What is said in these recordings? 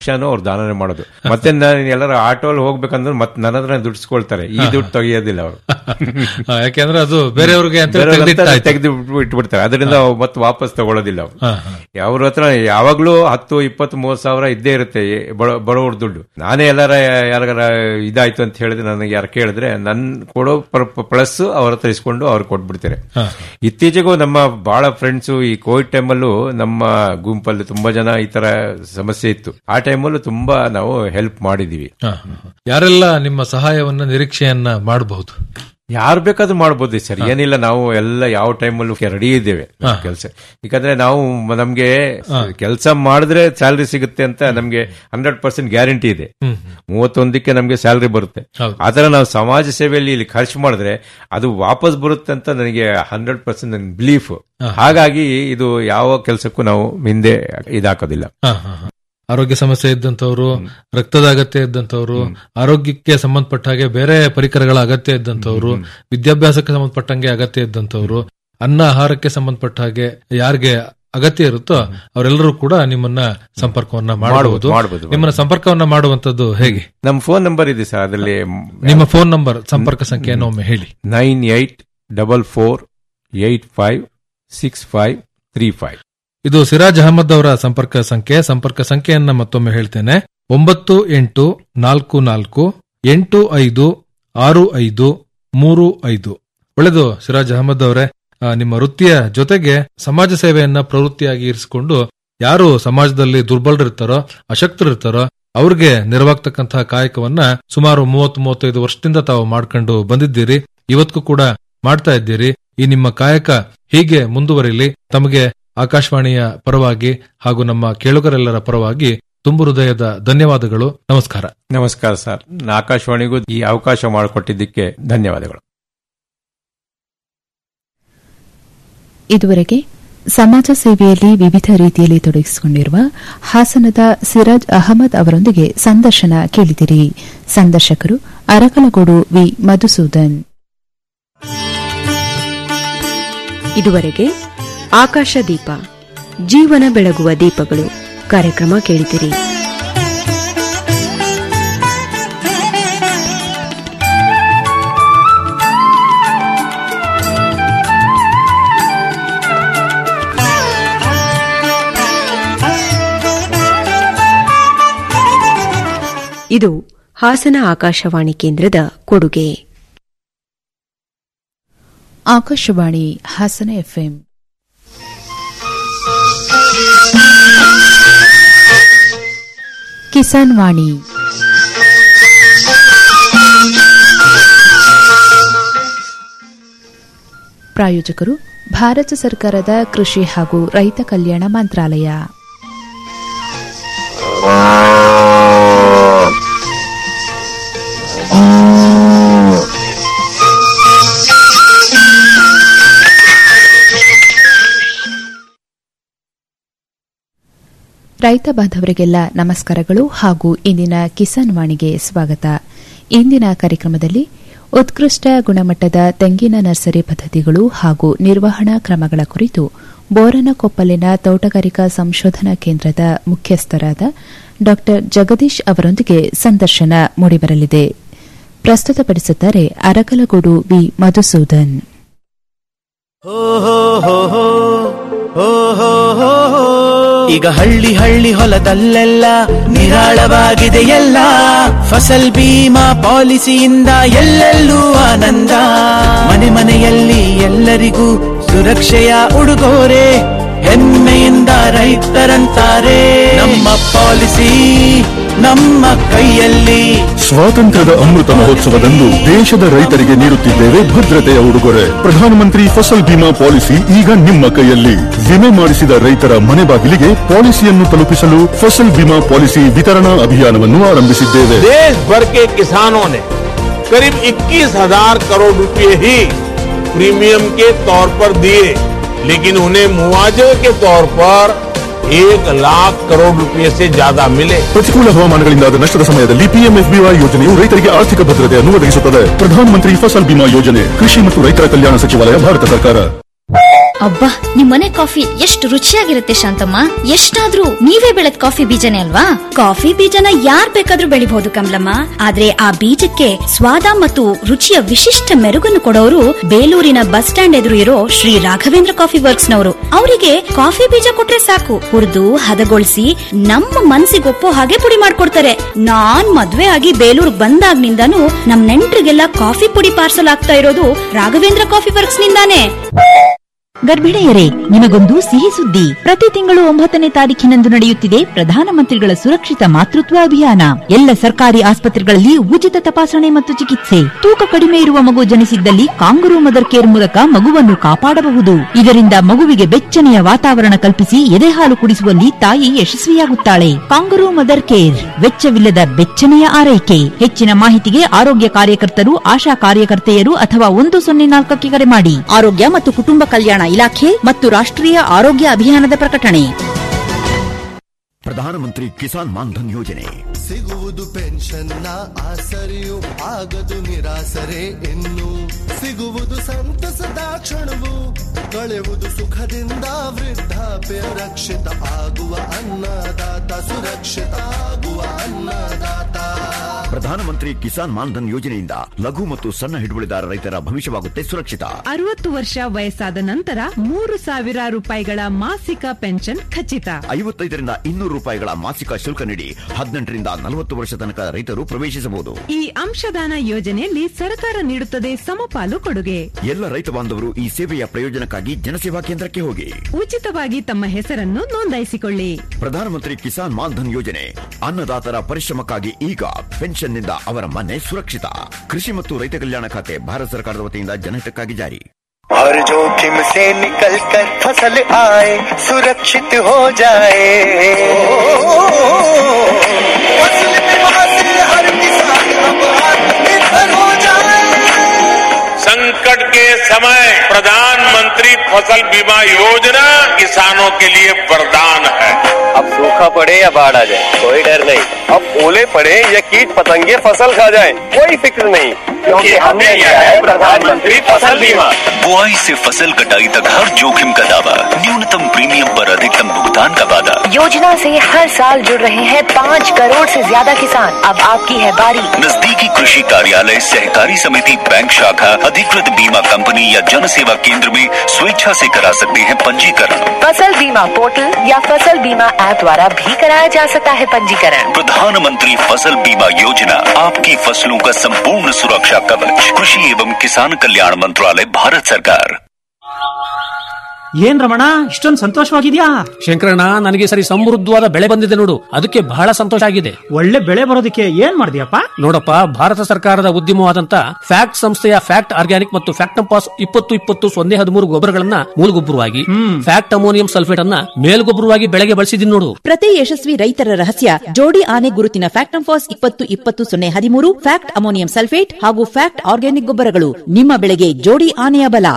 ಲಕ್ಷನೂ ಅವ್ರು ದಾನನೇ ಮಾಡೋದು ಮತ್ತೆ ನಾನು ಎಲ್ಲರ ಆಟೋಲ್ಲಿ ಹೋಗ್ಬೇಕಂದ್ರೆ ಮತ್ತೆ ನನ್ನ ಹತ್ರ ದುಡ್ಸ್ಕೊಳ್ತಾರೆ ಈ ದುಡ್ಡು ತೆಗಿಯೋದಿಲ್ಲ ಅವರು ಆ, ಯಾಕೆಂದ್ರೆ ಅದು ಬೇರೆಯವ್ರಿಗೆ ಅಂತ ತೆಗೆದಿಟ್ಟಾಯ್ತು ತೆಗೆದು ಇಟ್ಬಿಡ್ತಾರೆ ಅದರಿಂದ ಮತ್ತೆ ವಾಪಸ್ ತಗೊಳ್ಳೋದಿಲ್ಲ ಅವರು ಹಾ, ಹಾ. ಅವ್ರ ಹತ್ರ ಯಾವಾಗ್ಲೂ ಹತ್ತು ಇಪ್ಪತ್ತು ಮೂವತ್ ಸಾವಿರ ಇದ್ದೇ ಇರುತ್ತೆ ಬಡ- ಬಡವ್ರ ದುಡ್ಡು ನಾನೇ ಎಲ್ಲಾರ ಯಾರಿಗಾರ ಇದಾಯ್ತು ಅಂತ ಹೇಳಿದ್ರೆ ನನಗೆ ಯಾರು ಕೇಳಿದ್ರೆ ನನ್ ಕೊಡೋ ಪ್ಲಸ್ ಅವ್ರ ಹತ್ರ ಇಸ್ಕೊಂಡು ಅವ್ರು ಕೊಟ್ಬಿಡ್ತಾರೆ ಹಾ. ಇತ್ತೀಚೆಗೂ ನಮ್ಮ ಬಹಳ ಫ್ರೆಂಡ್ಸ್ ಈ ಕೋವಿಡ್ ಟೈಮಲ್ಲೂ ನಮ್ಮ ಗುಂಪಲ್ಲಿ ತುಂಬಾ ಜನ ಈ ತರ ಸಮಸ್ಯೆ ಇತ್ತು ಆ ಟೈಮಲ್ಲೂ ತುಂಬಾ ನಾವು ಹೆಲ್ಪ್ ಮಾಡಿದೀವಿ ಹಾ, ಹಾ, ಹಾ. ಯಾರೆಲ್ಲ ನಿಮ್ಮ ಸಹಾಯವನ್ನ ನಿರೀಕ್ಷೆಯನ್ನ ಮಾಡಬಹುದು ಯಾರು ಬೇಕಾದ್ರೂ ಮಾಡ್ಬೋದು ಸರ್ ಏನಿಲ್ಲ ನಾವು ಎಲ್ಲ ಯಾವ ಟೈಮಲ್ಲೂ ರೆಡಿ ಇದ್ದೇವೆ ಕೆಲಸ ಯಾಕಂದ್ರೆ ನಾವು ಮ- ನಮ್ಗೆ ಕೆಲಸ ಮಾಡಿದ್ರೆ ಸ್ಯಾಲರಿ ಸಿಗುತ್ತೆ ಅಂತ ನಮ್ಗೆ ಹಂಡ್ರೆಡ್ ಪರ್ಸೆಂಟ್ ಗ್ಯಾರಂಟಿ ಇದೆ ಮೂವತ್ತೊಂದಕ್ಕೆ ನಮ್ಗೆ ಸ್ಯಾಲರಿ ಬರುತ್ತೆ ಹೌದು. ಆತರ ನಾವು ಸಮಾಜ ಸೇವೆಯಲ್ಲಿ ಇಲ್ಲಿ ಖರ್ಚು ಮಾಡಿದ್ರೆ ಅದು ವಾಪಸ್ ಬರುತ್ತೆ ಅಂತ ನನಗೆ ಹಂಡ್ರೆಡ್ ಪರ್ಸೆಂಟ್ ನನ್ ಬಿಲೀಫ್ ಹಾಗಾಗಿ ಇದು ಯಾವ ಕೆಲಸಕ್ಕೂ ನಾವು ಹಿಂದೆ ಇದಾಕೋದಿಲ್ಲ ಹಾ, ಹಾ, ಹಾ. ಆರೋಗ್ಯ ಸಮಸ್ಯೆ ಇದ್ದಂತವ್ರು ರಕ್ತದ ಅಗತ್ಯ ಇದ್ದಂತವ್ರು ಆರೋಗ್ಯಕ್ಕೆ ಸಂಬಂಧಪಟ್ಟ ಹಾಗೆ ಬೇರೆ ಪರಿಕರಗಳ ಅಗತ್ಯ ಇದ್ದಂತವ್ರು ವಿದ್ಯಾಭ್ಯಾಸಕ್ಕೆ ಸಂಬಂಧಪಟ್ಟಂಗೆ ಅಗತ್ಯ ಇದ್ದಂತವ್ರು ಅನ್ನ ಆಹಾರಕ್ಕೆ ಸಂಬಂಧಪಟ್ಟ ಹಾಗೆ ಯಾರಿಗೆ ಅಗತ್ಯ ಇರುತ್ತೋ ಅವರೆಲ್ಲರೂ ಕೂಡ ನಿಮ್ಮನ್ನ ಸಂಪರ್ಕವನ್ನ ಮಾಡಬಹುದು ಮಾಡ್ಬೋದು. ನಿಮ್ಮನ್ನ ಸಂಪರ್ಕವನ್ನ ಮಾಡುವಂತದ್ದು ಹೇಗೆ ನಮ್ಮ ಫೋನ್ ನಂಬರ್ ಇದೆ ಸರ್ ಅದರಲ್ಲಿ ನಿಮ್ಮ ಫೋನ್ ನಂಬರ್ ಸಂಪರ್ಕ ಸಂಖ್ಯೆಯನ್ನು ಒಮ್ಮೆ ಹೇಳಿ nine eight double four eight five six five three five ಇದು ಸಿರಾಜ್ ಅಹಮದ್ ಅವರ ಸಂಪರ್ಕ ಸಂಖ್ಯೆ ಸಂಪರ್ಕ ಸಂಖ್ಯೆಯನ್ನ ಮತ್ತೊಮ್ಮೆ ಹೇಳ್ತೇನೆ ಒಂಬತ್ತು ಎಂಟು ನಾಲ್ಕು ನಾಲ್ಕು ಎಂಟು ಐದು ಆರು ಐದು ಮೂರು ಐದು ಒಳ್ಳೆದು ಸಿರಾಜ್ ಅಹಮದ್ ಅವರೇ ಆ, ನಿಮ್ಮ ವೃತ್ತಿಯ ಜೊತೆಗೆ ಸಮಾಜ ಸೇವೆಯನ್ನ ಪ್ರವೃತ್ತಿಯಾಗಿ ಇರಿಸಿಕೊಂಡು ಯಾರು ಸಮಾಜದಲ್ಲಿ ದುರ್ಬಲರಿರ್ತಾರೋ ಅಶಕ್ತರಿರ್ತಾರೋ ಅವ್ರಿಗೆ ನೆರವಾಗ್ತಕ್ಕಂತಹ ಕಾಯಕವನ್ನ ಸುಮಾರು ಮೂವತ್ತು ಮೂವತ್ತೈದು ವರ್ಷದಿಂದ ತಾವು ಮಾಡ್ಕೊಂಡು ಬಂದಿದ್ದೀರಿ ಇವತ್ತಿಗೂ ಕೂಡ ಮಾಡ್ತಾ ಇದ್ದೀರಿ ಈ ನಿಮ್ಮ ಕಾಯಕ ಹೀಗೆ ಮುಂದುವರಿಲಿ ತಮಗೆ ಆಕಾಶವಾಣಿಯ ಪರವಾಗಿ ಹಾಗೂ ನಮ್ಮ ಕೇಳುಗರೆಲ್ಲರ ಪರವಾಗಿ ತುಂಬು ಹೃದಯದ ಧನ್ಯವಾದಗಳು ನಮಸ್ಕಾರ ನಮಸ್ಕಾರ ಸರ್ ಆಕಾಶವಾಣಿಗೂ ಈ ಅವಕಾಶ ಮಾಡಿಕೊಟ್ಟಿದ್ದಕ್ಕೆ ಧನ್ಯವಾದಗಳು ಇದುವರೆಗೆ ಸಮಾಜ ಸೇವೆಯಲ್ಲಿ ವಿವಿಧ ರೀತಿಯಲ್ಲಿ ತೊಡಗಿಸಿಕೊಂಡಿರುವ ಹಾಸನದ ಸಿರಾಜ್ ಅಹಮದ್ ಅವರೊಂದಿಗೆ ಸಂದರ್ಶನ ಕೇಳಿದಿರಿ ಸಂದರ್ಶಕರು ಅರಕಲಗೂಡು ವಿ ಮಧುಸೂದನ್ ಇದುವರೆಗೆ ಆಕಾಶ ದೀಪ ಜೀವನ ಬೆಳಗುವ ದೀಪಗಳು ಕಾರ್ಯಕ್ರಮ ಕೇಳಿದಿರಿ ಇದು ಹಾಸನ ಆಕಾಶವಾಣಿ ಕೇಂದ್ರದ ಕೊಡುಗೆ ಆಕಾಶವಾಣಿ ಹಾಸನ ಎಫ್ಎಂ ಕಿಸಾನ್ ವಾಣಿ ಪ್ರಾಯೋಜಕರು ಭಾರತ ಸರ್ಕಾರದ ಕೃಷಿ ಹಾಗೂ ರೈತ ಕಲ್ಯಾಣ ಮಂತ್ರಾಲಯ ರೈತ ಬಾಂಧವರಿಗೆಲ್ಲ ನಮಸ್ಕಾರಗಳು ಹಾಗೂ ಇಂದಿನ ಕಿಸಾನ್ ವಾಣಿಗೆ ಸ್ವಾಗತ ಇಂದಿನ ಕಾರ್ಯಕ್ರಮದಲ್ಲಿ ಉತ್ಕೃಷ್ಟ ಗುಣಮಟ್ಟದ ತೆಂಗಿನ ನರ್ಸರಿ ಪದ್ಧತಿಗಳು ಹಾಗೂ ನಿರ್ವಹಣಾ ಕ್ರಮಗಳ ಕುರಿತು ಬೋರನಕೊಪ್ಪಲಿನ ತೋಟಗಾರಿಕಾ ಸಂಶೋಧನಾ ಕೇಂದ್ರದ ಮುಖ್ಯಸ್ಥರಾದ ಡಾ ಜಗದೀಶ್ ಅವರೊಂದಿಗೆ ಸಂದರ್ಶನ ಮೂಡಿಬರಲಿದೆ ಪ್ರಸ್ತುತಪಡಿಸುತ್ತಾರೆ ಅರಕಲಗೂಡು ವಿ ಮಧುಸೂದನ್ ಈಗ ಹಳ್ಳಿ ಹಳ್ಳಿ ಹೊಲದಲ್ಲೆಲ್ಲ ನಿರಾಳವಾಗಿದೆ ಎಲ್ಲ ಫಸಲ್ ಬೀಮಾ ಪಾಲಿಸಿಯಿಂದ ಎಲ್ಲೆಲ್ಲೂ ಆನಂದ ಮನೆ ಮನೆಯಲ್ಲಿ ಎಲ್ಲರಿಗೂ ಸುರಕ್ಷೆಯ ಉಡುಗೊರೆ ಹೆಮ್ಮೆಯಿಂದ ರೈತರಂತಾರೆ ನಮ್ಮ ಪಾಲಿಸಿ ನಮ್ಮ ಕೈಯಲ್ಲಿ ಸ್ವಾತಂತ್ರ್ಯದ ಅಮೃತ ಮಹೋತ್ಸವದಂದು ದೇಶದ ರೈತರಿಗೆ ನೀಡುತ್ತಿದ್ದೇವೆ ಭದ್ರತೆಯ ಉಡುಗೊರೆ ಪ್ರಧಾನಮಂತ್ರಿ ಫಸಲ್ ಬಿಮಾ ಪಾಲಿಸಿ ಈಗ ನಿಮ್ಮ ಕೈಯಲ್ಲಿ ವಿಮೆ ಮಾಡಿಸಿದ ರೈತರ ಮನೆ ಬಾಗಿಲಿಗೆ ಪಾಲಿಸಿಯನ್ನು ತಲುಪಿಸಲು ಫಸಲ್ ಬಿಮಾ ಪಾಲಿಸಿ ವಿತರಣಾ ಅಭಿಯಾನವನ್ನು ಆರಂಭಿಸಿದ್ದೇವೆ देश भर के किसानों ने करीब 21,000 करोड़ रुपए ही प्रीमियम के तौर पर दिए लेकिन उन्हें मुआवजे के तौर पर एक लाख करोड़ रुपए से ज्यादा मिले ಪ್ರತಿಕೂಲ ಹವಾಮಾನಗಳಿಂದಾದ ನಷ್ಟದ ಸಮಯದಲ್ಲಿ ಪಿಎಂಎಫ್ಬಿವೈ ಯೋಜನೆಯು ರೈತರಿಗೆ ಆರ್ಥಿಕ ಭದ್ರತೆಯನ್ನು ಒದಗಿಸುತ್ತದೆ ಪ್ರಧಾನಮಂತ್ರಿ ಫಸಲ್ ಬಿಮಾ ಯೋಜನೆ ಕೃಷಿ ಮತ್ತು ರೈತರ ಕಲ್ಯಾಣ ಸಚಿವಾಲಯ ಭಾರತ ಸರ್ಕಾರ ಅಬ್ಬಾ ನಿಮ್ಮನೆ ಕಾಫಿ ಎಷ್ಟು ರುಚಿಯಾಗಿರುತ್ತೆ ಶಾಂತಮ್ಮ ಎಷ್ಟಾದ್ರೂ ನೀವೇ ಬೆಳೆದ ಕಾಫಿ ಬೀಜನೇ ಅಲ್ವಾ ಕಾಫಿ ಬೀಜನ ಯಾರ್ ಬೇಕಾದ್ರೂ ಬೆಳಿಬಹುದು ಕಮಲಮ್ಮ ಆದ್ರೆ ಆ ಬೀಜಕ್ಕೆ ಸ್ವಾದ ಮತ್ತು ರುಚಿಯ ವಿಶಿಷ್ಟ ಮೆರುಗನ್ನು ಕೊಡೋರು ಬೇಲೂರಿನ ಬಸ್ ಸ್ಟ್ಯಾಂಡ್ ಎದುರು ಇರೋ ಶ್ರೀ ರಾಘವೇಂದ್ರ ಕಾಫಿ ವರ್ಕ್ಸ್ ನವರು ಅವರಿಗೆ ಕಾಫಿ ಬೀಜ ಕೊಟ್ರೆ ಸಾಕು ಹುರಿದು ಹದಗೊಳಿಸಿ ನಮ್ಮ ಮನ್ಸಿಗೊಪ್ಪೋ ಹಾಗೆ ಪುಡಿ ಮಾಡ್ಕೊಡ್ತಾರೆ ನಾನ್ ಮದ್ವೆ ಆಗಿ ಬೇಲೂರ್ ಬಂದಾಗ್ನಿಂದಾನು ನಮ್ ನೆಂಟ್ರಿಗೆಲ್ಲ ಕಾಫಿ ಪುಡಿ ಪಾರ್ಸಲ್ ಆಗ್ತಾ ಇರೋದು ರಾಘವೇಂದ್ರ ಕಾಫಿ ವರ್ಕ್ಸ್ ನಿಂದಾನೇ ಗರ್ಭಿಣಿಯರೇ ನಿಮಗೊಂದು ಸಿಹಿ ಸುದ್ದಿ ಪ್ರತಿ ತಿಂಗಳು ಒಂಬತ್ತನೇ ತಾರೀಖಿನಂದು ನಡೆಯುತ್ತಿದೆ ಪ್ರಧಾನಮಂತ್ರಿಗಳ ಸುರಕ್ಷಿತ ಮಾತೃತ್ವ ಅಭಿಯಾನ ಎಲ್ಲ ಸರ್ಕಾರಿ ಆಸ್ಪತ್ರೆಗಳಲ್ಲಿ ಉಚಿತ ತಪಾಸಣೆ ಮತ್ತು ಚಿಕಿತ್ಸೆ ತೂಕ ಕಡಿಮೆ ಇರುವ ಮಗು ಜನಿಸಿದ್ದಲ್ಲಿ ಕಾಂಗರೂ ಮದರ್ ಕೇರ್ ಮೂಲಕ ಮಗುವನ್ನು ಕಾಪಾಡಬಹುದು ಇದರಿಂದ ಮಗುವಿಗೆ ಬೆಚ್ಚನೆಯ ವಾತಾವರಣ ಕಲ್ಪಿಸಿ ಎದೆಹಾಲು ಕುಡಿಸುವಲ್ಲಿ ತಾಯಿ ಯಶಸ್ವಿಯಾಗುತ್ತಾಳೆ ಕಾಂಗರೂ ಮದರ್ ಕೇರ್ ವೆಚ್ಚವಿಲ್ಲದ ಬೆಚ್ಚನೆಯ ಆರೈಕೆ ಹೆಚ್ಚಿನ ಮಾಹಿತಿಗೆ ಆರೋಗ್ಯ ಕಾರ್ಯಕರ್ತರು ಆಶಾ ಕಾರ್ಯಕರ್ತೆಯರು ಅಥವಾ ಒಂದು ಸೊನ್ನೆ ನಾಲ್ಕಕ್ಕೆ ಕರೆ ಮಾಡಿ ಆರೋಗ್ಯ ಮತ್ತು ಕುಟುಂಬ ಕಲ್ಯಾಣ ಇಲಾಖೆ ಮತ್ತು ರಾಷ್ಟ್ರೀಯ ಆರೋಗ್ಯ ಅಭಿಯಾನದ ಪ್ರಕಟಣೆ ಪ್ರಧಾನಮಂತ್ರಿ ಕಿಸಾನ್ ಮಾನ್ಧನ್ ಯೋಜನೆ ಸಿಗುವುದು ಪೆನ್ಷನ್ನ ಆಸರೆಯು ಆಗದು ನಿರಾಸರೆ ಇನ್ನು ಸಿಗುವುದು ಸಂತಸದ ಕ್ಷಣವು ಕಳೆಯುವುದು ಸುಖದಿಂದ ವೃದ್ಧಾಪ್ಯ ರಕ್ಷಿತ ಆಗುವ ಅನ್ನದಾತ ಸುರಕ್ಷಿತ ಆಗುವ ಅನ್ನದಾತ ಪ್ರಧಾನಮಂತ್ರಿ ಕಿಸಾನ್ ಮಾನ್ಧನ್ ಯೋಜನೆಯಿಂದ ಲಘು ಮತ್ತು ಸಣ್ಣ ಹಿಡುವಳಿದಾರ ರೈತರ ಭವಿಷ್ಯವಾಗುತ್ತೆ ಸುರಕ್ಷಿತ ಅರವತ್ತು ವರ್ಷ ವಯಸ್ಸಾದ ನಂತರ ಮೂರು ಸಾವಿರ ರೂಪಾಯಿಗಳ ಮಾಸಿಕ ಪೆನ್ಷನ್ ಖಚಿತ ಐವತ್ತೈದರಿಂದ ಇನ್ನೂರು ರೂಪಾಯಿಗಳ ಮಾಸಿಕ ಶುಲ್ಕ ನೀಡಿ ಹದಿನೆಂಟರಿಂದ ನಲವತ್ತು ವರ್ಷ ತನಕ ರೈತರು ಪ್ರವೇಶಿಸಬಹುದು ಈ ಅಂಶದಾನ ಯೋಜನೆಯಲ್ಲಿ ಸರ್ಕಾರ ನೀಡುತ್ತದೆ ಸಮಪಾಲು ಕೊಡುಗೆ ಎಲ್ಲ ರೈತ ಬಾಂಧವರು ಈ ಸೇವೆಯ ಪ್ರಯೋಜನಕ್ಕಾಗಿ ಜನಸೇವಾ ಕೇಂದ್ರಕ್ಕೆ ಹೋಗಿ ಉಚಿತವಾಗಿ ತಮ್ಮ ಹೆಸರನ್ನು ನೋಂದಾಯಿಸಿಕೊಳ್ಳಿ ಪ್ರಧಾನಮಂತ್ರಿ ಕಿಸಾನ್ ಮಾನ್ಧನ್ ಯೋಜನೆ ಅನ್ನದಾತರ ಪರಿಶ್ರಮಕ್ಕಾಗಿ ಈಗ ಪೆನ್ಷನ್ನಿಂದ ಅವರ ಮನೆ ಸುರಕ್ಷಿತ ಕೃಷಿ ಮತ್ತು ರೈತ ಕಲ್ಯಾಣ ಖಾತೆ ಭಾರತ ಸರ್ಕಾರದ ವತಿಯಿಂದ ಜನಹಿತಕ್ಕಾಗಿ ಜಾರಿ हर जोखिम से निकल कर फसल आए सुरक्षित हो जाए फसल बीमा से हर किसान अब आत्मनिर्भर हो जाए संकट के समय प्रधानमंत्री फसल बीमा योजना किसानों के लिए वरदान है अब सूखा पड़े या बाढ़ आ जाए कोई डर नहीं अब ओले पड़े या कीट पतंगे फसल खा जाए कोई फिक्र नहीं क्योंकि हमने लिया है प्रधानमंत्री फसल बीमा बुआई से फसल कटाई तक हर जोखिम का दावा न्यूनतम प्रीमियम पर अधिकतम भुगतान का वादा योजना से हर साल जुड़ रहे हैं पाँच करोड़ से ज्यादा किसान अब आपकी है बारी नजदीकी कृषि कार्यालय सहकारी समिति बैंक शाखा अधिकृत बीमा कंपनी या जन सेवा केंद्र में स्वेच्छा से करा सकते हैं पंजीकरण फसल बीमा पोर्टल या फसल बीमा ऐप द्वारा भी कराया जा सकता है पंजीकरण प्रधानमंत्री फसल बीमा योजना आपकी फसलों का संपूर्ण सुरक्षा कवच कृषि एवं किसान कल्याण मंत्रालय भारत सरकार ಏನ್ ರಮಣ ಇಷ್ಟೊಂದು ಸಂತೋಷವಾಗಿದ್ಯಾ ಶಂಕರಣ್ಣ ನನಗೆ ಈ ಸರಿ ಸಮೃದ್ಧವಾದ ಬೆಳೆ ಬಂದಿದೆ ನೋಡು ಅದಕ್ಕೆ ಬಹಳ ಸಂತೋಷ ಆಗಿದೆ ಒಳ್ಳೆ ಬೆಳೆ ಬರೋದಕ್ಕೆ ಏನ್ ಮಾಡಿದ್ಯಪ್ಪ ನೋಡಪ್ಪ ಭಾರತ ಸರ್ಕಾರದ ಉದ್ಯಮವಾದಂತ ಫ್ಯಾಕ್ಟ್ ಸಂಸ್ಥೆಯ ಫ್ಯಾಕ್ಟ್ ಆರ್ಗ್ಯಾನಿಕ್ ಮತ್ತು ಫ್ಯಾಕ್ಟ್ ಪಾಸ್ ಇಪ್ಪತ್ತು ಇಪ್ಪತ್ತು ಸೊನ್ನೆ ಹದಿಮೂರು ಗೊಬ್ಬರಗಳನ್ನ ಮೂಲಗೊಬ್ಬರವಾಗಿ ಫ್ಯಾಕ್ಟ್ ಅಮೋನಿಯಂ ಸಲ್ಫೇಟ್ ಅನ್ನ ಮೇಲ್ಗೊಬ್ಬರವಾಗಿ ಬೆಳೆಗೆ ಬಳಸಿದೀನಿ ನೋಡು ಪ್ರತಿ ಯಶಸ್ವಿ ರೈತರ ರಹಸ್ಯ ಜೋಡಿ ಆನೆ ಗುರುತಿನ ಫ್ಯಾಕ್ಟ್ ಫಾಸ್ ಇಪ್ಪತ್ತು ಇಪ್ಪತ್ತು ಸೊನ್ನೆ ಹದಿಮೂರು ಫ್ಯಾಕ್ಟ್ ಅಮೋನಿಯಂ ಸಲ್ಫೇಟ್ ಹಾಗೂ ಫ್ಯಾಕ್ಟ್ ಆರ್ಗ್ಯಾನಿಕ್ ಗೊಬ್ಬರಗಳು ನಿಮ್ಮ ಬೆಳೆಗೆ ಜೋಡಿ ಆನೆಯ ಬಲ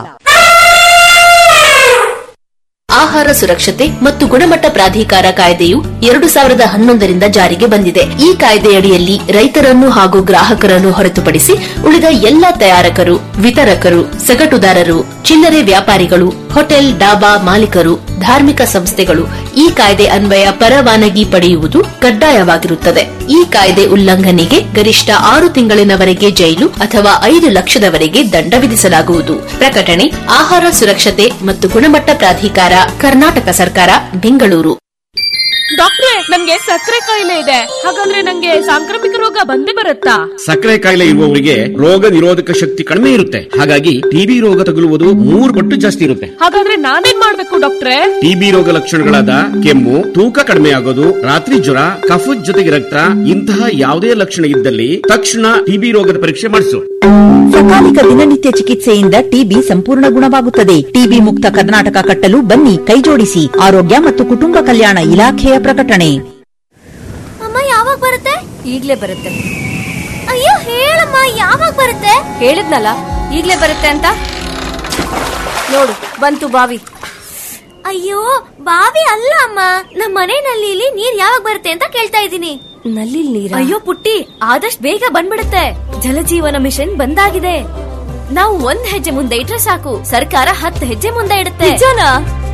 ಆಹಾರ ಸುರಕ್ಷತೆ ಮತ್ತು ಗುಣಮಟ್ಟ ಪ್ರಾಧಿಕಾರ ಕಾಯ್ದೆಯು ಎರಡು ಸಾವಿರದ ಹನ್ನೊಂದರಿಂದ ಜಾರಿಗೆ ಬಂದಿದೆ ಈ ಕಾಯ್ದೆಯಡಿಯಲ್ಲಿ ರೈತರನ್ನು ಹಾಗೂ ಗ್ರಾಹಕರನ್ನು ಹೊರತುಪಡಿಸಿ ಉಳಿದ ಎಲ್ಲ ತಯಾರಕರು ವಿತರಕರು ಸಗಟುದಾರರು ಚಿಲ್ಲರೆ ವ್ಯಾಪಾರಿಗಳು ಹೋಟೆಲ್ ಡಾಬಾ ಮಾಲೀಕರು ಧಾರ್ಮಿಕ ಸಂಸ್ಥೆಗಳು ಈ ಕಾಯ್ದೆ ಅನ್ವಯ ಪರವಾನಗಿ ಪಡೆಯುವುದು ಕಡ್ಡಾಯವಾಗಿರುತ್ತದೆ ಈ ಕಾಯ್ದೆ ಉಲ್ಲಂಘನೆಗೆ ಗರಿಷ್ಠ ಆರು ತಿಂಗಳಿನವರೆಗೆ ಜೈಲು ಅಥವಾ ಐದು ಲಕ್ಷದವರೆಗೆ ದಂಡ ವಿಧಿಸಲಾಗುವುದು ಪ್ರಕಟಣೆ ಆಹಾರ ಸುರಕ್ಷತೆ ಮತ್ತು ಗುಣಮಟ್ಟ ಪ್ರಾಧಿಕಾರ ಕರ್ನಾಟಕ ಸರ್ಕಾರ ಬೆಂಗಳೂರು ಡಾಕ್ಟ್ರೆ ನನ್ಗೆ ಸಕ್ಕರೆ ಕಾಯಿಲೆ ಇದೆ ಹಾಗಾದ್ರೆ ನಂಗೆ ಸಾಂಕ್ರಾಮಿಕ ರೋಗ ಬಂದೇ ಬರುತ್ತಾ ಸಕ್ಕರೆ ಕಾಯಿಲೆ ಇರುವವರಿಗೆ ರೋಗ ನಿರೋಧಕ ಶಕ್ತಿ ಕಡಿಮೆ ಇರುತ್ತೆ ಹಾಗಾಗಿ ಟಿಬಿ ರೋಗ ತಗುಲುವುದು ಮೂರು ಪಟ್ಟು ಜಾಸ್ತಿ ಇರುತ್ತೆ ಹಾಗಾದ್ರೆ ನಾನೇನ್ ಮಾಡ್ಬೇಕು ಡಾಕ್ಟ್ರೆ ಟಿಬಿ ರೋಗ ಲಕ್ಷಣಗಳಾದ ಕೆಮ್ಮು ತೂಕ ಕಡಿಮೆ ಆಗೋದು ರಾತ್ರಿ ಜ್ವರ ಕಫದ ಜೊತೆಗೆ ರಕ್ತ ಇಂತಹ ಯಾವುದೇ ಲಕ್ಷಣ ಇದ್ದಲ್ಲಿ ತಕ್ಷಣ ಟಿಬಿ ರೋಗದ ಪರೀಕ್ಷೆ ಮಾಡಿಸು ಸಕಾಲಿಕ ದಿನನಿತ್ಯ ಚಿಕಿತ್ಸೆಯಿಂದ ಟಿಬಿ ಸಂಪೂರ್ಣ ಗುಣವಾಗುತ್ತದೆ ಟಿಬಿ ಮುಕ್ತ ಕರ್ನಾಟಕ ಕಟ್ಟಲು ಬನ್ನಿ ಕೈಜೋಡಿಸಿ ಆರೋಗ್ಯ ಮತ್ತು ಕುಟುಂಬ ಕಲ್ಯಾಣ ಇಲಾಖೆಯ ಪ್ರಕಟಣೆ ಅಮ್ಮ ಯಾವಾಗ ಬರುತ್ತೆ ಈಗ್ಲೇ ಬರುತ್ತೆ ಅಯ್ಯೋ ಹೇಳಮ್ಮ ಯಾವಾಗ ಬರುತ್ತೆ ಹೇಳಿದ್ನಲ್ಲ ಈಗ್ಲೇ ಬರುತ್ತೆ ಅಂತ ನೋಡು ಬಂತು ಬಾವಿ ಅಯ್ಯೋ ಬಾವಿ ಅಲ್ಲ ಅಮ್ಮ ನಮ್ಮ ಮನೆ ನಲ್ಲಿಲಿ ನೀರ್ ಯಾವಾಗ ಬರುತ್ತೆ ಅಂತ ಕೇಳ್ತಾ ಇದ್ದೀನಿ ನಲ್ಲಿ ನೀರ ಅಯ್ಯೋ ಪುಟ್ಟಿ ಆದಷ್ಟು ಬೇಗ ಬಂದ್ಬಿಡುತ್ತೆ ಜಲಜೀವನ ಮಿಷನ್ ಬಂದಾಗಿದೆ ನಾವು ಒಂದ್ ಹೆಜ್ಜೆ ಮುಂದೆ ಇಟ್ರೆ ಸಾಕು ಸರ್ಕಾರ ಹತ್ತು ಹೆಜ್ಜೆ ಮುಂದೆ ಇಡುತ್ತೆ ನಿಜನಾ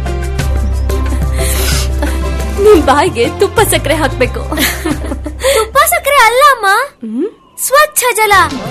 ನಿಮ್ ಬಾಯಿಗೆ ತುಪ್ಪ ಸಕ್ಕರೆ ಹಾಕ್ಬೇಕು ತುಪ್ಪ ಸಕ್ಕರೆ ಅಲ್ಲ ಅಮ್ಮ ಸ್ವಚ್ಛ ಜಲ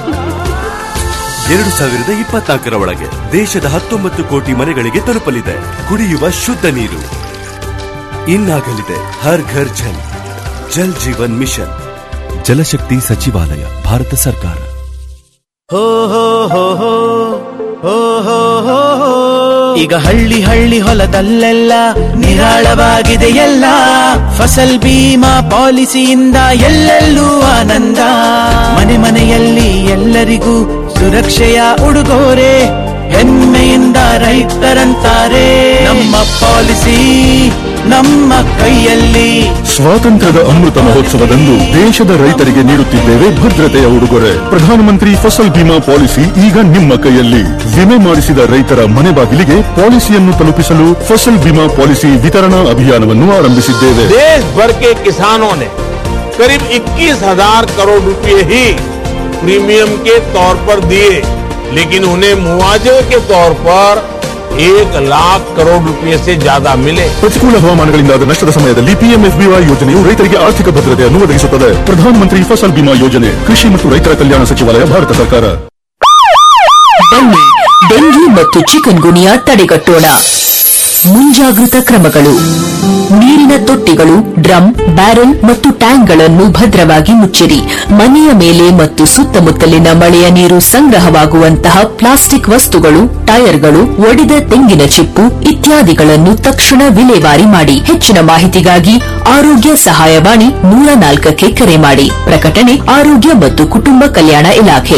ಎರಡು ಸಾವಿರದ ಇಪ್ಪತ್ನಾಲ್ಕರ ಒಳಗೆ ದೇಶದ ಹತ್ತೊಂಬತ್ತು ಕೋಟಿ ಮನೆಗಳಿಗೆ ತಲುಪಲಿದೆ ಕುಡಿಯುವ ಶುದ್ಧ ನೀರು ಇನ್ನಾಗಲಿದೆ ಹರ್ ಘರ್ ಜಲ್ ಜಲ್ ಜೀವನ್ ಮಿಷನ್ ಜಲಶಕ್ತಿ ಸಚಿವಾಲಯ ಭಾರತ ಸರ್ಕಾರ ಹೋ ಹೋ ಹೋ ಹೋ ಹೋ ಹೋ ಹೋ ಹೋ. ಈಗ ಹಳ್ಳಿ ಹಳ್ಳಿ ಹೊಲದಲ್ಲೆಲ್ಲ ನಿರಾಳವಾಗಿದೆ ಎಲ್ಲ ಫಸಲ್ ಬೀಮಾ ಪಾಲಿಸಿಯಿಂದ ಎಲ್ಲೆಲ್ಲೂ ಆನಂದ ಮನೆ ಮನೆಯಲ್ಲಿ ಎಲ್ಲರಿಗೂ ಸುರಕ್ಷೆಯ ಉಡುಗೊರೆ ಹೆಮ್ಮೆಯಿಂದ ರೈತರಂತಾರೆ ನಮ್ಮ ಪಾಲಿಸಿ ನಮ್ಮ ಕೈಯಲ್ಲಿ ಸ್ವಾತಂತ್ರ್ಯದ ಅಮೃತ ಮಹೋತ್ಸವದಂದು ದೇಶದ ರೈತರಿಗೆ ನೀಡುತ್ತಿದ್ದೇವೆ ಭದ್ರತೆಯ ಉಡುಗೊರೆ ಪ್ರಧಾನಮಂತ್ರಿ ಫಸಲ್ ಬಿಮಾ ಪಾಲಿಸಿ ಈಗ ನಿಮ್ಮ ಕೈಯಲ್ಲಿ ವಿಮೆ ಮಾಡಿಸಿದ ರೈತರ ಮನೆ ಬಾಗಿಲಿಗೆ ಪಾಲಿಸಿಯನ್ನು ತಲುಪಿಸಲು ಫಸಲ್ ಬಿಮಾ ಪಾಲಿಸಿ ವಿತರಣಾ ಅಭಿಯಾನವನ್ನು ಆರಂಭಿಸಿದ್ದೇವೆ देश भर के किसानों ने करीब 21,000 करोड़ रुपए ही प्रीमियम के तौर पर दिए लेकिन उन्हें मुआवजे के तौर पर एक लाख करोड़ रुपए से ज्यादा मिले ಪ್ರತಿಕೂಲ ಹವಾಮಾನಗಳಿಂದಾದ ನಷ್ಟದ ಸಮಯದಲ್ಲಿ ಪಿಎಂಎಫ್ಬಿವೈ ಯೋಜನೆಯು ರೈತರಿಗೆ ಆರ್ಥಿಕ ಭದ್ರತೆಯನ್ನು ಒದಗಿಸುತ್ತದೆ ಪ್ರಧಾನಮಂತ್ರಿ ಫಸಲ್ ಬಿಮಾ ಯೋಜನೆ ಕೃಷಿ ಮತ್ತು ರೈತರ ಕಲ್ಯಾಣ ಸಚಿವಾಲಯ ಭಾರತ ಸರ್ಕಾರ ಬನ್ನಿ ಡೆಂಗಿ ಮತ್ತು ಚಿಕನ್ ಗುನಿಯಾ ತಡೆಗಟ್ಟೋಣ ಮುಂಜಾಗೃತ ಕ್ರಮಗಳು ನೀರಿನ ತೊಟ್ಟಿಗಳು ಡ್ರಮ್ ಬ್ಯಾರೆಲ್ ಮತ್ತು ಟ್ಯಾಂಕ್ಗಳನ್ನು ಭದ್ರವಾಗಿ ಮುಚ್ಚಿರಿ ಮನೆಯ ಮೇಲೆ ಮತ್ತು ಸುತ್ತಮುತ್ತಲಿನ ಮಳೆಯ ನೀರು ಸಂಗ್ರಹವಾಗುವಂತಹ ಪ್ಲಾಸ್ಟಿಕ್ ವಸ್ತುಗಳು ಟೈರ್ಗಳು ಒಡೆದ ತೆಂಗಿನ ಚಿಪ್ಪು ಇತ್ಯಾದಿಗಳನ್ನು ತಕ್ಷಣ ವಿಲೇವಾರಿ ಮಾಡಿ ಹೆಚ್ಚಿನ ಮಾಹಿತಿಗಾಗಿ ಆರೋಗ್ಯ ಸಹಾಯವಾಣಿ ನೂರ ನಾಲ್ಕಕ್ಕೆ ಕರೆ ಮಾಡಿ ಪ್ರಕಟಣೆ ಆರೋಗ್ಯ ಮತ್ತು ಕುಟುಂಬ ಕಲ್ಯಾಣ ಇಲಾಖೆ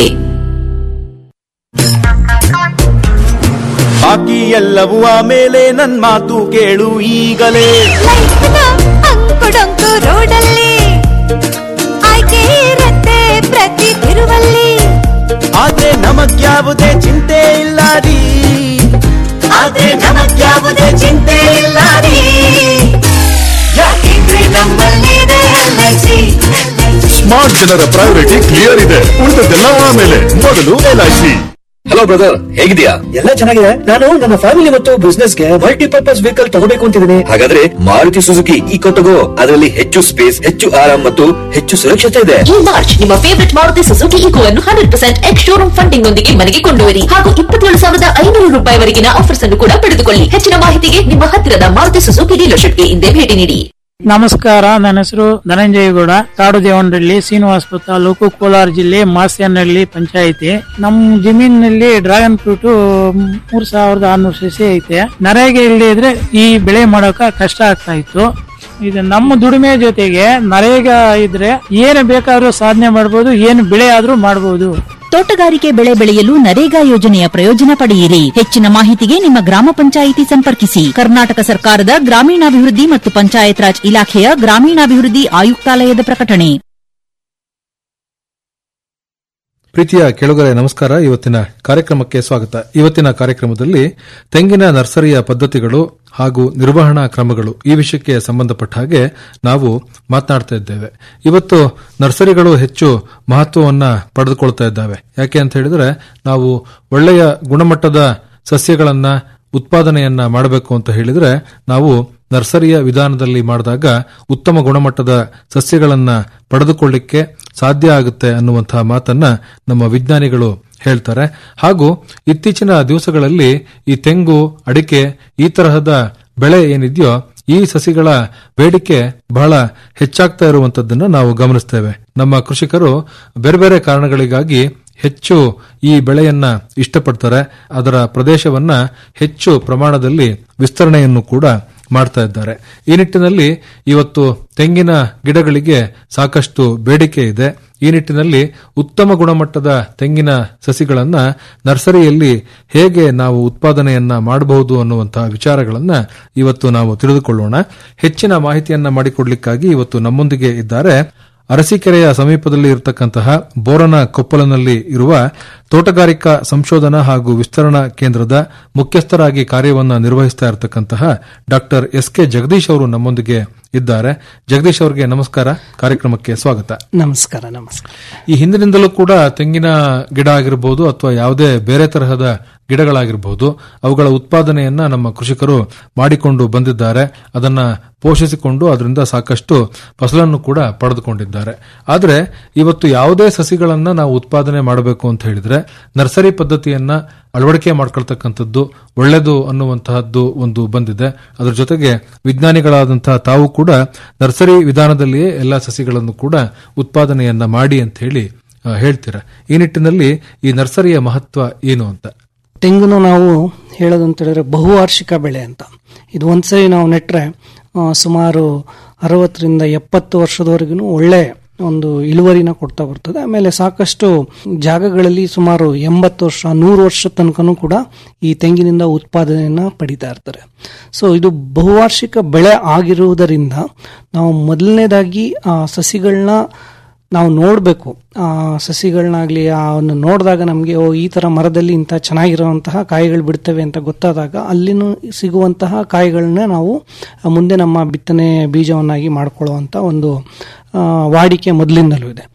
ಬಾಕಿ ಎಲ್ಲವೂ ಆಮೇಲೆ ನನ್ ಮಾತು ಕೇಳು ಈಗಲೇ ಅಂಕುಡೊಂಕು ರೋಡಲ್ಲಿ ಆಯ್ಕೆ ಇರತ್ತೆ ಪ್ರತಿ ತಿರುವಲ್ಲಿ ಆದ್ರೆ ನಮಗ್ಯಾವುದೇ ಚಿಂತೆ ಇಲ್ಲ ರೀ ಆದ್ರೆ ನಮಗ್ಯಾವುದೇ ಚಿಂತೆ ಇಲ್ಲ ರೀ ಯಾಕೆಂದ್ರೆ ನಮ್ಮಲ್ಲಿದೆ LIC. ಸ್ಮಾರ್ಟ್ ಜನರ ಪ್ರಯಾರಿಟಿ ಕ್ಲಿಯರ್ ಇದೆ ಉಳಿದದ್ದೆಲ್ಲ ಆಮೇಲೆ ಮೊದಲು ಎಲ್ಐಸಿ ಹಲೋ ಬ್ರದರ್ ಹೇಗಿದ್ಯಾ ಎಲ್ಲ ಚೆನ್ನಾಗಿದೆ ನಾನು ನನ್ನ ಫ್ಯಾಮಿಲಿ ಮತ್ತು ಬಿಸ್ನೆಸ್ ಗೆ ಮಲ್ಟಿಪರ್ಪಸ್ ವೆಹಿಕಲ್ ತಗೋಬೇಕು ಅಂತಿದ್ದೀನಿ ಹಾಗಾದ್ರೆ ಮಾರುತಿ ಸುಜುಕಿ ಈಕೋ ತಗೋ ಅದರಲ್ಲಿ ಹೆಚ್ಚು ಸ್ಪೇಸ್ ಹೆಚ್ಚು ಆರಾಮ್ ಮತ್ತು ಹೆಚ್ಚು ಸುರಕ್ಷತೆ ಇದೆ ಈ ಮಾರ್ಚ್ ನಿಮ್ಮ ಫೇವರಿಟ್ ಮಾರುತಿ ಸುಜುಕಿ ಇಕೋವನ್ನು hundred percent ex showroom funding ನೊಂದಿಗೆ ಮನೆಗೆ ಕೊಂಡೊಯ್ಯಿರಿ ಹಾಗೂ ಇಪ್ಪತ್ತೇಳು ಸಾವಿರದ ಐನೂರು ರೂಪಾಯಿವರೆಗಿನ ಆಫರ್ಸ್ ಅನ್ನು ಕೂಡ ಪಡೆದುಕೊಳ್ಳಿ ಹೆಚ್ಚಿನ ಮಾಹಿತಿಗೆ ನಿಮ್ಮ ಹತ್ತಿರದ ಮಾರುತಿ ಸುಜುಕಿ ಡೀಲರ್ಶಿಪ್ಗೆ ಹಿಂದೆ ಭೇಟಿ ನೀಡಿ ನಮಸ್ಕಾರ ನನ್ನ ಹೆಸರು ಧನಂಜಯಗೌಡ ಕಾಡು ದೇವನಹಳ್ಳಿ ಶ್ರೀನಿವಾಸಪುರ ತಾಲೂಕು ಕೋಲಾರ ಜಿಲ್ಲೆ ಮಾಸ್ಯನಹಳ್ಳಿ ಪಂಚಾಯಿತಿ ನಮ್ಮ ಜಮೀನಿನಲ್ಲಿ ಡ್ರ್ಯಾಗನ್ ಫ್ರೂಟ್ ಮೂರ್ ಸಾವಿರದ ಆರ್ನೂರು ಸಸಿ ಐತೆ ನರೇಗೆ ಇಲ್ಲದೆ ಇದ್ರೆ ಈ ಬೆಳೆ ಮಾಡೋಕ ಕಷ್ಟ ಆಗ್ತಾ ಇತ್ತು ಇದು ನಮ್ಮ ದುಡಿಮೆ ಜೊತೆಗೆ ನರೇಗಾ ಇದ್ರೆ ಏನು ಬೇಕಾದ್ರೂ ಸಾಧನೆ ಮಾಡಬಹುದು ಏನು ಬೆಳೆ ಆದ್ರೂ ಮಾಡಬಹುದು ತೋಟಗಾರಿಕೆ ಬೆಳೆ ಬೆಳೆಯಲು ನರೇಗಾ ಯೋಜನೆಯ ಪ್ರಯೋಜನ ಪಡೆಯಿರಿ ಹೆಚ್ಚಿನ ಮಾಹಿತಿಗೆ ನಿಮ್ಮ ಗ್ರಾಮ ಪಂಚಾಯಿತಿ ಸಂಪರ್ಕಿಸಿ ಕರ್ನಾಟಕ ಸರ್ಕಾರದ ಗ್ರಾಮೀಣಾಭಿವೃದ್ಧಿ ಮತ್ತು ಪಂಚಾಯತ್ ರಾಜ್ ಇಲಾಖೆಯ ಗ್ರಾಮೀಣಾಭಿವೃದ್ಧಿ ಆಯುಕ್ತಾಲಯದ ಪ್ರಕಟಣೆ ಪ್ರೀತಿಯ ಕೆಳಗರೆ ನಮಸ್ಕಾರ ಇವತ್ತಿನ ಕಾರ್ಯಕ್ರಮಕ್ಕೆ ಸ್ವಾಗತ ಇವತ್ತಿನ ಕಾರ್ಯಕ್ರಮದಲ್ಲಿ ತೆಂಗಿನ ನರ್ಸರಿಯ ಪದ್ಧತಿಗಳು ಹಾಗೂ ನಿರ್ವಹಣಾ ಕ್ರಮಗಳು ಈ ವಿಷಯಕ್ಕೆ ಸಂಬಂಧಪಟ್ಟ ಹಾಗೆ ನಾವು ಮಾತನಾಡ್ತಾ ಇದ್ದೇವೆ ಇವತ್ತು ನರ್ಸರಿಗಳು ಹೆಚ್ಚು ಮಹತ್ವವನ್ನ ಪಡೆದುಕೊಳ್ತಾ ಇದ್ದಾವೆ ಯಾಕೆ ಅಂತ ಹೇಳಿದ್ರೆ ನಾವು ಒಳ್ಳೆಯ ಗುಣಮಟ್ಟದ ಸಸ್ಯಗಳನ್ನ ಉತ್ಪಾದನೆಯನ್ನ ಮಾಡಬೇಕು ಅಂತ ಹೇಳಿದ್ರೆ ನಾವು ನರ್ಸರಿಯ ವಿಧಾನದಲ್ಲಿ ಮಾಡಿದಾಗ ಉತ್ತಮ ಗುಣಮಟ್ಟದ ಸಸ್ಯಗಳನ್ನ ಪಡೆದುಕೊಳ್ಳಿಕ್ಕೆ ಸಾಧ್ಯ ಆಗುತ್ತೆ ಅನ್ನುವಂತಹ ಮಾತನ್ನ ನಮ್ಮ ವಿಜ್ಞಾನಿಗಳು ಹೇಳ್ತಾರೆ ಹಾಗೂ ಇತ್ತೀಚಿನ ದಿವಸಗಳಲ್ಲಿ ಈ ತೆಂಗು ಅಡಿಕೆ ಈ ತರಹದ ಬೆಳೆ ಏನಿದೆಯೋ ಈ ಸಸಿಗಳ ಬೇಡಿಕೆ ಬಹಳ ಹೆಚ್ಚಾಗ್ತಾ ಇರುವಂತದ್ದನ್ನ ನಾವು ಗಮನಿಸ್ತೇವೆ ನಮ್ಮ ಕೃಷಿಕರು ಬೇರೆ ಬೇರೆ ಕಾರಣಗಳಿಗಾಗಿ ಹೆಚ್ಚು ಈ ಬೆಳೆಯನ್ನ ಇಷ್ಟಪಡ್ತಾರೆ ಅದರ ಪ್ರದೇಶವನ್ನ ಹೆಚ್ಚು ಪ್ರಮಾಣದಲ್ಲಿ ವಿಸ್ತರಣೆಯನ್ನು ಕೂಡ ಮಾಡ್ತಾ ಇದ್ದಾರೆ ಈ ನಿಟ್ಟಿನಲ್ಲಿ ಇವತ್ತು ತೆಂಗಿನ ಗಿಡಗಳಿಗೆ ಸಾಕಷ್ಟು ಬೇಡಿಕೆ ಇದೆ ಈ ನಿಟ್ಟಿನಲ್ಲಿ ಉತ್ತಮ ಗುಣಮಟ್ಟದ ತೆಂಗಿನ ಸಸಿಗಳನ್ನ ನರ್ಸರಿಯಲ್ಲಿ ಹೇಗೆ ನಾವು ಉತ್ಪಾದನೆಯನ್ನ ಮಾಡಬಹುದು ಅನ್ನುವಂತಹ ವಿಚಾರಗಳನ್ನ ಇವತ್ತು ನಾವು ತಿಳಿದುಕೊಳ್ಳೋಣ ಹೆಚ್ಚಿನ ಮಾಹಿತಿಯನ್ನ ಮಾಡಿಕೊಡ್ಲಿಕ್ಕಾಗಿ ಇವತ್ತು ನಮ್ಮೊಂದಿಗೆ ಇದ್ದಾರೆ ಅರಸೀಕೆರೆಯ ಸಮೀಪದಲ್ಲಿ ಇರತಕ್ಕಂತಹ ಬೋರನ ಕೊಪ್ಪಲನಲ್ಲಿ ಇರುವ ತೋಟಗಾರಿಕಾ ಸಂಶೋಧನಾ ಹಾಗೂ ವಿಸ್ತರಣಾ ಕೇಂದ್ರದ ಮುಖ್ಯಸ್ಥರಾಗಿ ಕಾರ್ಯವನ್ನ ನಿರ್ವಹಿಸ್ತಾ ಇರತಕ್ಕಂತಹ ಡಾಕ್ಟರ್ ಎಸ್ ಕೆ ಜಗದೀಶ್ ಅವರು ನಮ್ಮೊಂದಿಗೆ ಇದ್ದಾರೆ ಜಗದೀಶ್ ಅವರಿಗೆ ನಮಸ್ಕಾರ ಕಾರ್ಯಕ್ರಮಕ್ಕೆ ಸ್ವಾಗತ ನಮಸ್ಕಾರ ನಮಸ್ಕಾರ ಈ ಹಿಂದಿನಿಂದಲೂ ಕೂಡ ತೆಂಗಿನ ಗಿಡ ಆಗಿರಬಹುದು ಅಥವಾ ಯಾವುದೇ ಬೇರೆ ತರಹದ ಗಿಡಗಳಾಗಿರಬಹುದು ಅವುಗಳ ಉತ್ಪಾದನೆಯನ್ನ ನಮ್ಮ ಕೃಷಿಕರು ಮಾಡಿಕೊಂಡು ಬಂದಿದ್ದಾರೆ ಅದನ್ನ ಪೋಷಿಸಿಕೊಂಡು ಅದರಿಂದ ಸಾಕಷ್ಟು ಫಸಲನ್ನು ಕೂಡ ಪಡೆದುಕೊಂಡಿದ್ದಾರೆ ಆದರೆ ಇವತ್ತು ಯಾವುದೇ ಸಸಿಗಳನ್ನ ನಾವು ಉತ್ಪಾದನೆ ಮಾಡಬೇಕು ಅಂತ ಹೇಳಿದ್ರೆ ನರ್ಸರಿ ಪದ್ಧತಿಯನ್ನ ಅಳವಡಿಕೆ ಮಾಡ್ಕೊಳ್ತಕ್ಕಂಥದ್ದು ಒಳ್ಳೆಯದು ಅನ್ನುವಂತಹದ್ದು ಒಂದು ಬಂದಿದೆ ಅದರ ಜೊತೆಗೆ ವಿಜ್ಞಾನಿಗಳಾದಂತಹ ತಾವು ಕೂಡ ನರ್ಸರಿ ವಿಧಾನದಲ್ಲಿಯೇ ಎಲ್ಲಾ ಸಸಿಗಳನ್ನು ಕೂಡ ಉತ್ಪಾದನೆಯನ್ನ ಮಾಡಿ ಅಂತ ಹೇಳಿ ಆ, ಹೇಳ್ತೀರಾ ಈ ನಿಟ್ಟಿನಲ್ಲಿ ಈ ನರ್ಸರಿಯ ಮಹತ್ವ ಏನು ಅಂತ ತೆಂಗುನು ನಾವು ಹೇಳೋದಂತ ಹೇಳಿದ್ರೆ ಬಹುವಾರ್ಷಿಕ ಬೆಳೆ ಅಂತ ಇದು ಒಂದ್ಸರಿ ನಾವು ನೆಟ್ರೆ ಆ, ಸುಮಾರು ಅರವತ್ತರಿಂದ ಎಪ್ಪತ್ತು ವರ್ಷದವರೆಗೂ ಒಳ್ಳೆ ಒಂದು ಇಳುವರಿನ ಕೊಡ್ತಾ ಬರ್ತದೆ ಆಮೇಲೆ ಸಾಕಷ್ಟು ಜಾಗಗಳಲ್ಲಿ ಸುಮಾರು ಎಂಬತ್ತು ವರ್ಷ ನೂರು ವರ್ಷ ತನಕನೂ ಕೂಡ ಈ ತೆಂಗಿನಿಂದ ಉತ್ಪಾದನೆಯನ್ನ ಪಡಿತಾ ಇರ್ತಾರೆ ಸೊ ಇದು ಬಹುವಾರ್ಷಿಕ ಬೆಳೆ ಆಗಿರುವುದರಿಂದ ನಾವು ಮೊದಲನೇದಾಗಿ ಆ ಸಸಿಗಳನ್ನ ನಾವು ನೋಡಬೇಕು ಆ ಸಸಿಗಳನ್ನಾಗ್ಲಿ ಅವನ್ನ ನೋಡಿದಾಗ ನಮಗೆ ಓ ಈ ತರ ಮರದಲ್ಲಿ ಇಂಥ ಚೆನ್ನಾಗಿರುವಂತಹ ಕಾಯಿಗಳು ಬಿಡ್ತವೆ ಅಂತ ಗೊತ್ತಾದಾಗ ಅಲ್ಲಿನೂ ಸಿಗುವಂತಹ ಕಾಯಿಗಳನ್ನ ನಾವು ಮುಂದೆ ನಮ್ಮ ಬಿತ್ತನೆ ಬೀಜವನ್ನಾಗಿ ಮಾಡ್ಕೊಳ್ಳುವಂತ ಒಂದು ಆ, ವಾಡಿಕೆ ಮೊದಲಿಂದಲೂ ಇದೆ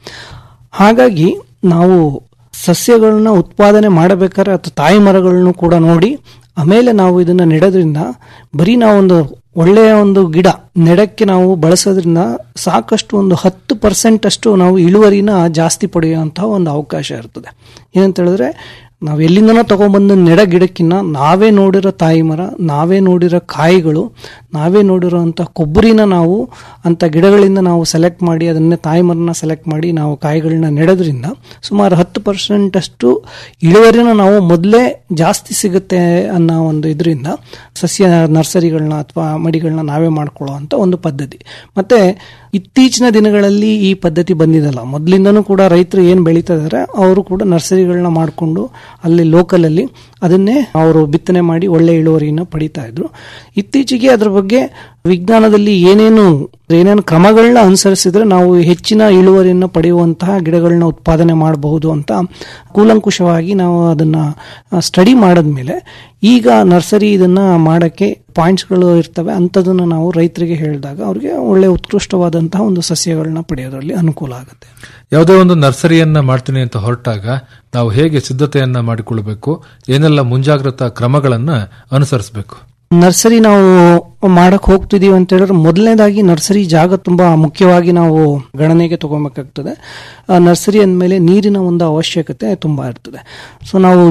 ಹಾಗಾಗಿ ನಾವು ಸಸ್ಯಗಳನ್ನ ಉತ್ಪಾದನೆ ಮಾಡಬೇಕಾದ್ರೆ ಅಥವಾ ತಾಯಿ ಮರಗಳನ್ನು ಕೂಡ ನೋಡಿ ಆಮೇಲೆ ನಾವು ಇದನ್ನ ನೆಡೋದ್ರಿಂದ ಬರೀ ನಾವೊಂದು ಒಳ್ಳೆಯ ಒಂದು ಗಿಡ ನೆಡಕ್ಕೆ ನಾವು ಬಳಸೋದ್ರಿಂದ ಸಾಕಷ್ಟು ಒಂದು ಹತ್ತು ಪರ್ಸೆಂಟ್ ಅಷ್ಟು ನಾವು ಇಳುವರಿನ ಜಾಸ್ತಿ ಪಡೆಯುವಂತಹ ಒಂದು ಅವಕಾಶ ಇರ್ತದೆ ಏನಂತ ಹೇಳಿದ್ರೆ ನಾವು ಎಲ್ಲಿಂದನೋ ತಗೊಂಡ್ಬಂದು ನೆಡ ಗಿಡಕ್ಕಿನ್ನ ನಾವೇ ನೋಡಿರೋ ತಾಯಿ ಮರ ನಾವೇ ನೋಡಿರೋ ಕಾಯಿಗಳು ನಾವೇ ನೋಡಿರೋಂಥ ಕೊಬ್ಬರಿನ ನಾವು ಅಂತ ಗಿಡಗಳಿಂದ ನಾವು ಸೆಲೆಕ್ಟ್ ಮಾಡಿ ಅದನ್ನೇ ತಾಯಿ ಮರನ ಸೆಲೆಕ್ಟ್ ಮಾಡಿ ನಾವು ಕಾಯಿಗಳನ್ನ ನೆಡೋದ್ರಿಂದ ಸುಮಾರು ಹತ್ತು ಪರ್ಸೆಂಟ್ ಅಷ್ಟು ಇಳುವರಿನ ನಾವು ಮೊದಲೇ ಜಾಸ್ತಿ ಸಿಗುತ್ತೆ ಅನ್ನೋ ಒಂದು ಇದರಿಂದ ಸಸ್ಯ ನರ್ಸರಿಗಳನ್ನ ಅಥವಾ ಮಡಿಗಳನ್ನ ನಾವೇ ಮಾಡ್ಕೊಳ್ಳೋ ಅಂತ ಒಂದು ಪದ್ಧತಿ ಮತ್ತೆ ಇತ್ತೀಚಿನ ದಿನಗಳಲ್ಲಿ ಈ ಪದ್ಧತಿ ಬಂದಿದಲ್ಲ ಮೊದಲಿಂದನೂ ಕೂಡ ರೈತರು ಏನು ಬೆಳೀತಾ ಇದಾರೆ ಅವರು ಕೂಡ ನರ್ಸರಿಗಳನ್ನ ಮಾಡಿಕೊಂಡು ಅಲ್ಲಿ ಲೋಕಲ್ ಅಲ್ಲಿ ಅದನ್ನೇ ಅವರು ಬಿತ್ತನೆ ಮಾಡಿ ಒಳ್ಳೆ ಇಳುವರಿನ ಪಡಿತಾ ಇದ್ರು ಇತ್ತೀಚೆಗೆ ಅದ್ರ ಬಗ್ಗೆ ವಿಜ್ಞಾನದಲ್ಲಿ ಏನೇನು ಏನೇನು ಕ್ರಮಗಳನ್ನ ಅನುಸರಿಸಿದ್ರೆ ನಾವು ಹೆಚ್ಚಿನ ಇಳುವರಿಯನ್ನು ಪಡೆಯುವಂತಹ ಗಿಡಗಳನ್ನ ಉತ್ಪಾದನೆ ಮಾಡಬಹುದು ಅಂತ ಕೂಲಂಕುಷವಾಗಿ ನಾವು ಅದನ್ನ ಸ್ಟಡಿ ಮಾಡಿದ್ಮೇಲೆ ಈಗ ನರ್ಸರಿ ಇದನ್ನ ಮಾಡಕ್ಕೆ ಪಾಯಿಂಟ್ಸ್ಗಳು ಇರ್ತವೆ ಅಂಥದನ್ನ ನಾವು ರೈತರಿಗೆ ಹೇಳಿದಾಗ ಅವ್ರಿಗೆ ಒಳ್ಳೆ ಉತ್ಕೃಷ್ಟವಾದಂತಹ ಒಂದು ಸಸ್ಯಗಳನ್ನ ಪಡೆಯೋದ್ರಲ್ಲಿ ಅನುಕೂಲ ಆಗುತ್ತೆ ಯಾವುದೇ ಒಂದು ನರ್ಸರಿಯನ್ನ ಮಾಡ್ತೀನಿ ಅಂತ ಹೊರಟಾಗ ನಾವು ಹೇಗೆ ಸಿದ್ಧತೆಯನ್ನ ಮಾಡಿಕೊಳ್ಬೇಕು ಏನೆಲ್ಲ ಮುಂಜಾಗ್ರತಾ ಕ್ರಮಗಳನ್ನ ಅನುಸರಿಸಬೇಕು ನರ್ಸರಿ ನಾವು ಮಾಡಕ್ ಹೋಗ್ತಿದೀವಿ ಅಂತ ಹೇಳಿದ್ರೆ ಮೊದಲನೇದಾಗಿ ನರ್ಸರಿ ಜಾಗ ತುಂಬಾ ಮುಖ್ಯವಾಗಿ ನಾವು ಗಣನೆಗೆ ತಗೊಬೇಕಾಗ್ತದೆ ಆ ನರ್ಸರಿ ಅಂದಮೇಲೆ ನೀರಿನ ಒಂದು ಅವಶ್ಯಕತೆ ತುಂಬಾ ಇರ್ತದೆ ಸೊ ನಾವು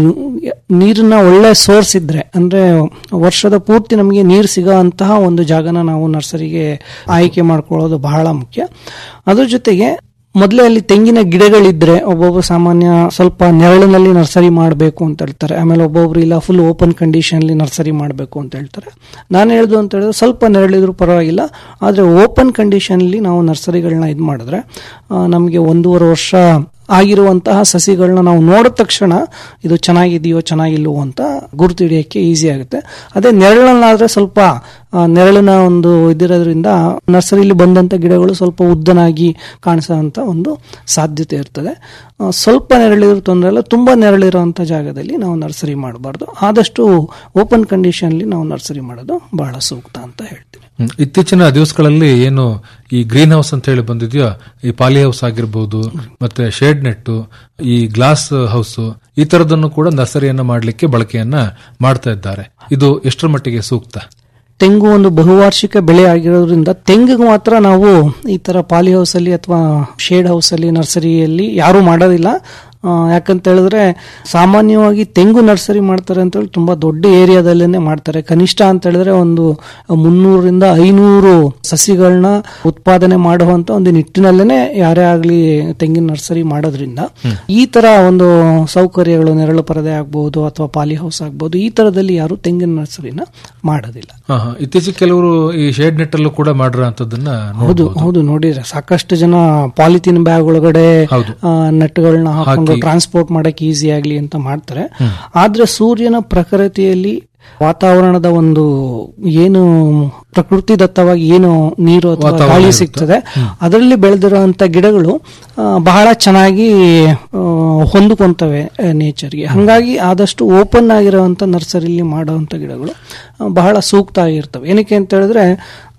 ನೀರಿನ ಒಳ್ಳೆ ಸೋರ್ಸ್ ಇದ್ರೆ ಅಂದ್ರೆ ವರ್ಷದ ಪೂರ್ತಿ ನಮಗೆ ನೀರು ಸಿಗೋ ಅಂತಹ ಒಂದು ಜಾಗನ ನಾವು ನರ್ಸರಿಗೆ ಆಯ್ಕೆ ಮಾಡ್ಕೊಳ್ಳೋದು ಬಹಳ ಮುಖ್ಯ ಅದ್ರ ಜೊತೆಗೆ ಮೊದಲೇ ಅಲ್ಲಿ ತೆಂಗಿನ ಗಿಡಗಳಿದ್ರೆ ಒಬ್ಬೊಬ್ರು ಸಾಮಾನ್ಯ ಸ್ವಲ್ಪ ನೆರಳಿನಲ್ಲಿ ನರ್ಸರಿ ಮಾಡಬೇಕು ಅಂತ ಹೇಳ್ತಾರೆ ಆಮೇಲೆ ಒಬ್ಬೊಬ್ರು ಇಲ್ಲ ಫುಲ್ ಓಪನ್ ಕಂಡೀಷನ್ ಅಲ್ಲಿ ನರ್ಸರಿ ಮಾಡಬೇಕು ಅಂತ ಹೇಳ್ತಾರೆ ನಾನು ಹೇಳ್ದು ಅಂತ ಹೇಳಿದ್ರೆ ಸ್ವಲ್ಪ ನೆರಳಿದ್ರು ಪರವಾಗಿಲ್ಲ ಆದರೆ ಓಪನ್ ಕಂಡೀಷನ್ ಅಲ್ಲಿ ನಾವು ನರ್ಸರಿಗಳನ್ನ ಇದು ಮಾಡಿದ್ರೆ ನಮಗೆ ಒಂದೂವರೆ ವರ್ಷ ಆಗಿರುವಂತಹ ಸಸಿಗಳನ್ನ ನಾವು ನೋಡಿದ ತಕ್ಷಣ ಇದು ಚೆನ್ನಾಗಿದೆಯೋ ಚೆನ್ನಾಗಿಲ್ವೋ ಅಂತ ಗುರುತು ಹಿಡಿಯೋಕ್ಕೆ ಈಸಿ ಆಗುತ್ತೆ ಅದೇ ನೆರಳಲ್ಲಾದ್ರೆ ಸ್ವಲ್ಪ ಆ, ನೆರಳಿನ ಒಂದು ಇದಿರೋದ್ರಿಂದ ನರ್ಸರಿಲಿ ಬಂದಂತ ಗಿಡಗಳು ಸ್ವಲ್ಪ ಉದ್ದನಾಗಿ ಕಾಣಿಸೋಂಥ ಒಂದು ಸಾಧ್ಯತೆ ಇರ್ತದೆ ಆ, ಸ್ವಲ್ಪ ನೆರಳಿರೋ ತೊಂದರೆ ಇಲ್ಲ ತುಂಬಾ ನೆರಳಿರುವಂಥ ಜಾಗದಲ್ಲಿ ನಾವು ನರ್ಸರಿ ಮಾಡಬಾರ್ದು ಆದಷ್ಟು ಓಪನ್ ಕಂಡೀಷನ್ಲಿ ನಾವು ನರ್ಸರಿ ಮಾಡೋದು ಬಹಳ ಸೂಕ್ತ ಅಂತ ಹೇಳ್ತೀನಿ ಹ್ಮ್. ಇತ್ತೀಚಿನ ದಿವಸಗಳಲ್ಲಿ ಏನು ಈ ಗ್ರೀನ್ ಹೌಸ್ ಅಂತ ಹೇಳಿ ಬಂದಿದೆಯೋ ಈ ಪಾಲಿ ಹೌಸ್ ಆಗಿರ್ಬೋದು ಮತ್ತೆ ಶೇಡ್ ನೆಟ್ ಈ ಗ್ಲಾಸ್ ಹೌಸ್ ಈ ತರದನ್ನು ಕೂಡ ನರ್ಸರಿಯನ್ನ ಮಾಡಲಿಕ್ಕೆ ಬಳಕೆಯನ್ನ ಮಾಡ್ತಾ ಇದ್ದಾರೆ ಇದು ಎಷ್ಟರ ಮಟ್ಟಿಗೆ ಸೂಕ್ತ ತೆಂಗು ಒಂದು ಬಹುವಾರ್ಷಿಕ ಬೆಳೆ ಆಗಿರೋದ್ರಿಂದ ತೆಂಗಿಗೆ ಮಾತ್ರ ನಾವು ಈ ತರ ಪಾಲಿ ಹೌಸ್ ಅಲ್ಲಿ ಅಥವಾ ಶೇಡ್ ಹೌಸ್ ಅಲ್ಲಿ ನರ್ಸರಿಯಲ್ಲಿ ಯಾರು ಮಾಡೋದಿಲ್ಲ ಆ, ಯಾಕಂತ ಹೇಳಿದ್ರೆ ಸಾಮಾನ್ಯವಾಗಿ ತೆಂಗು ನರ್ಸರಿ ಮಾಡ್ತಾರೆ ಅಂತ ಹೇಳಿ ತುಂಬಾ ದೊಡ್ಡ ಏರಿಯಾದಲ್ಲೇನೆ ಮಾಡ್ತಾರೆ ಕನಿಷ್ಠ ಅಂತ ಹೇಳಿದ್ರೆ ಒಂದು ಮುನ್ನೂರರಿಂದ ಐನೂರು ಸಸಿಗಳನ್ನ ಉತ್ಪಾದನೆ ಮಾಡುವಂತ ಒಂದು ನಿಟ್ಟಿನಲ್ಲೇನೆ ಯಾರೇ ಆಗ್ಲಿ ತೆಂಗಿನ ನರ್ಸರಿ ಮಾಡೋದ್ರಿಂದ ಈ ತರ ಒಂದು ಸೌಕರ್ಯಗಳು ನೆರಳು ಪರದೆ ಆಗ್ಬಹುದು ಅಥವಾ ಪಾಲಿ ಹೌಸ್ ಆಗ್ಬಹುದು ಈ ತರದಲ್ಲಿ ಯಾರು ತೆಂಗಿನ ನರ್ಸರಿನ ಮಾಡೋದಿಲ್ಲ ಹಾ, ಹಾ. ಇತ್ತೀಚೆಗೆ ಕೆಲವರು ಈ ಶೇಡ್ ನೆಟ್ ಅಲ್ಲೂ ಕೂಡ ಮಾಡಿರೋ ಅಂತದನ್ನ ಹೌದು ಹೌದು ನೋಡಿದ್ರೆ ಸಾಕಷ್ಟು ಜನ ಪಾಲಿಥಿನ್ ಬ್ಯಾಗ್ ಒಳಗಡೆ ಹೌದು. ಆ, ನಟ್ಗಳನ್ನ ಹಾಕೊಂಡು ಹಾಕಿ. ಟ್ರಾನ್ಸ್ಪೋರ್ಟ್ ಮಾಡಕ್ ಈಸಿ ಆಗ್ಲಿ ಅಂತ ಮಾಡ್ತಾರೆ ಆದ್ರೆ ಸೂರ್ಯನ ಪ್ರಕೃತಿಯಲ್ಲಿ ವಾತಾವರಣದ ಒಂದು ಏನು ಪ್ರಕೃತಿ ದತ್ತವಾಗಿ ಏನು ನೀರು ಅಥವಾ ವಾತಾವರಣ ಗಾಳಿ ಇರುತ್ತೆ. ಸಿಗ್ತದೆ ಅದರಲ್ಲಿ ಬೆಳೆದಿರುವಂತ ಗಿಡಗಳು ಆ, ಬಹಳ ಚೆನ್ನಾಗಿ ಆ, ಹೊಂದಿಕೊಂತವೆ ನೇಚರ್ಗೆ ಹಂಗಾಗಿ ಆದಷ್ಟು ಓಪನ್ ಆಗಿರುವಂತ ನರ್ಸರಿಲಿ ಮಾಡುವಂತ ಗಿಡಗಳು ಆ, ಬಹಳ ಸೂಕ್ತ ಆಗಿರ್ತವೆ ಏನಕ್ಕೆ ಅಂತ ಹೇಳಿದ್ರೆ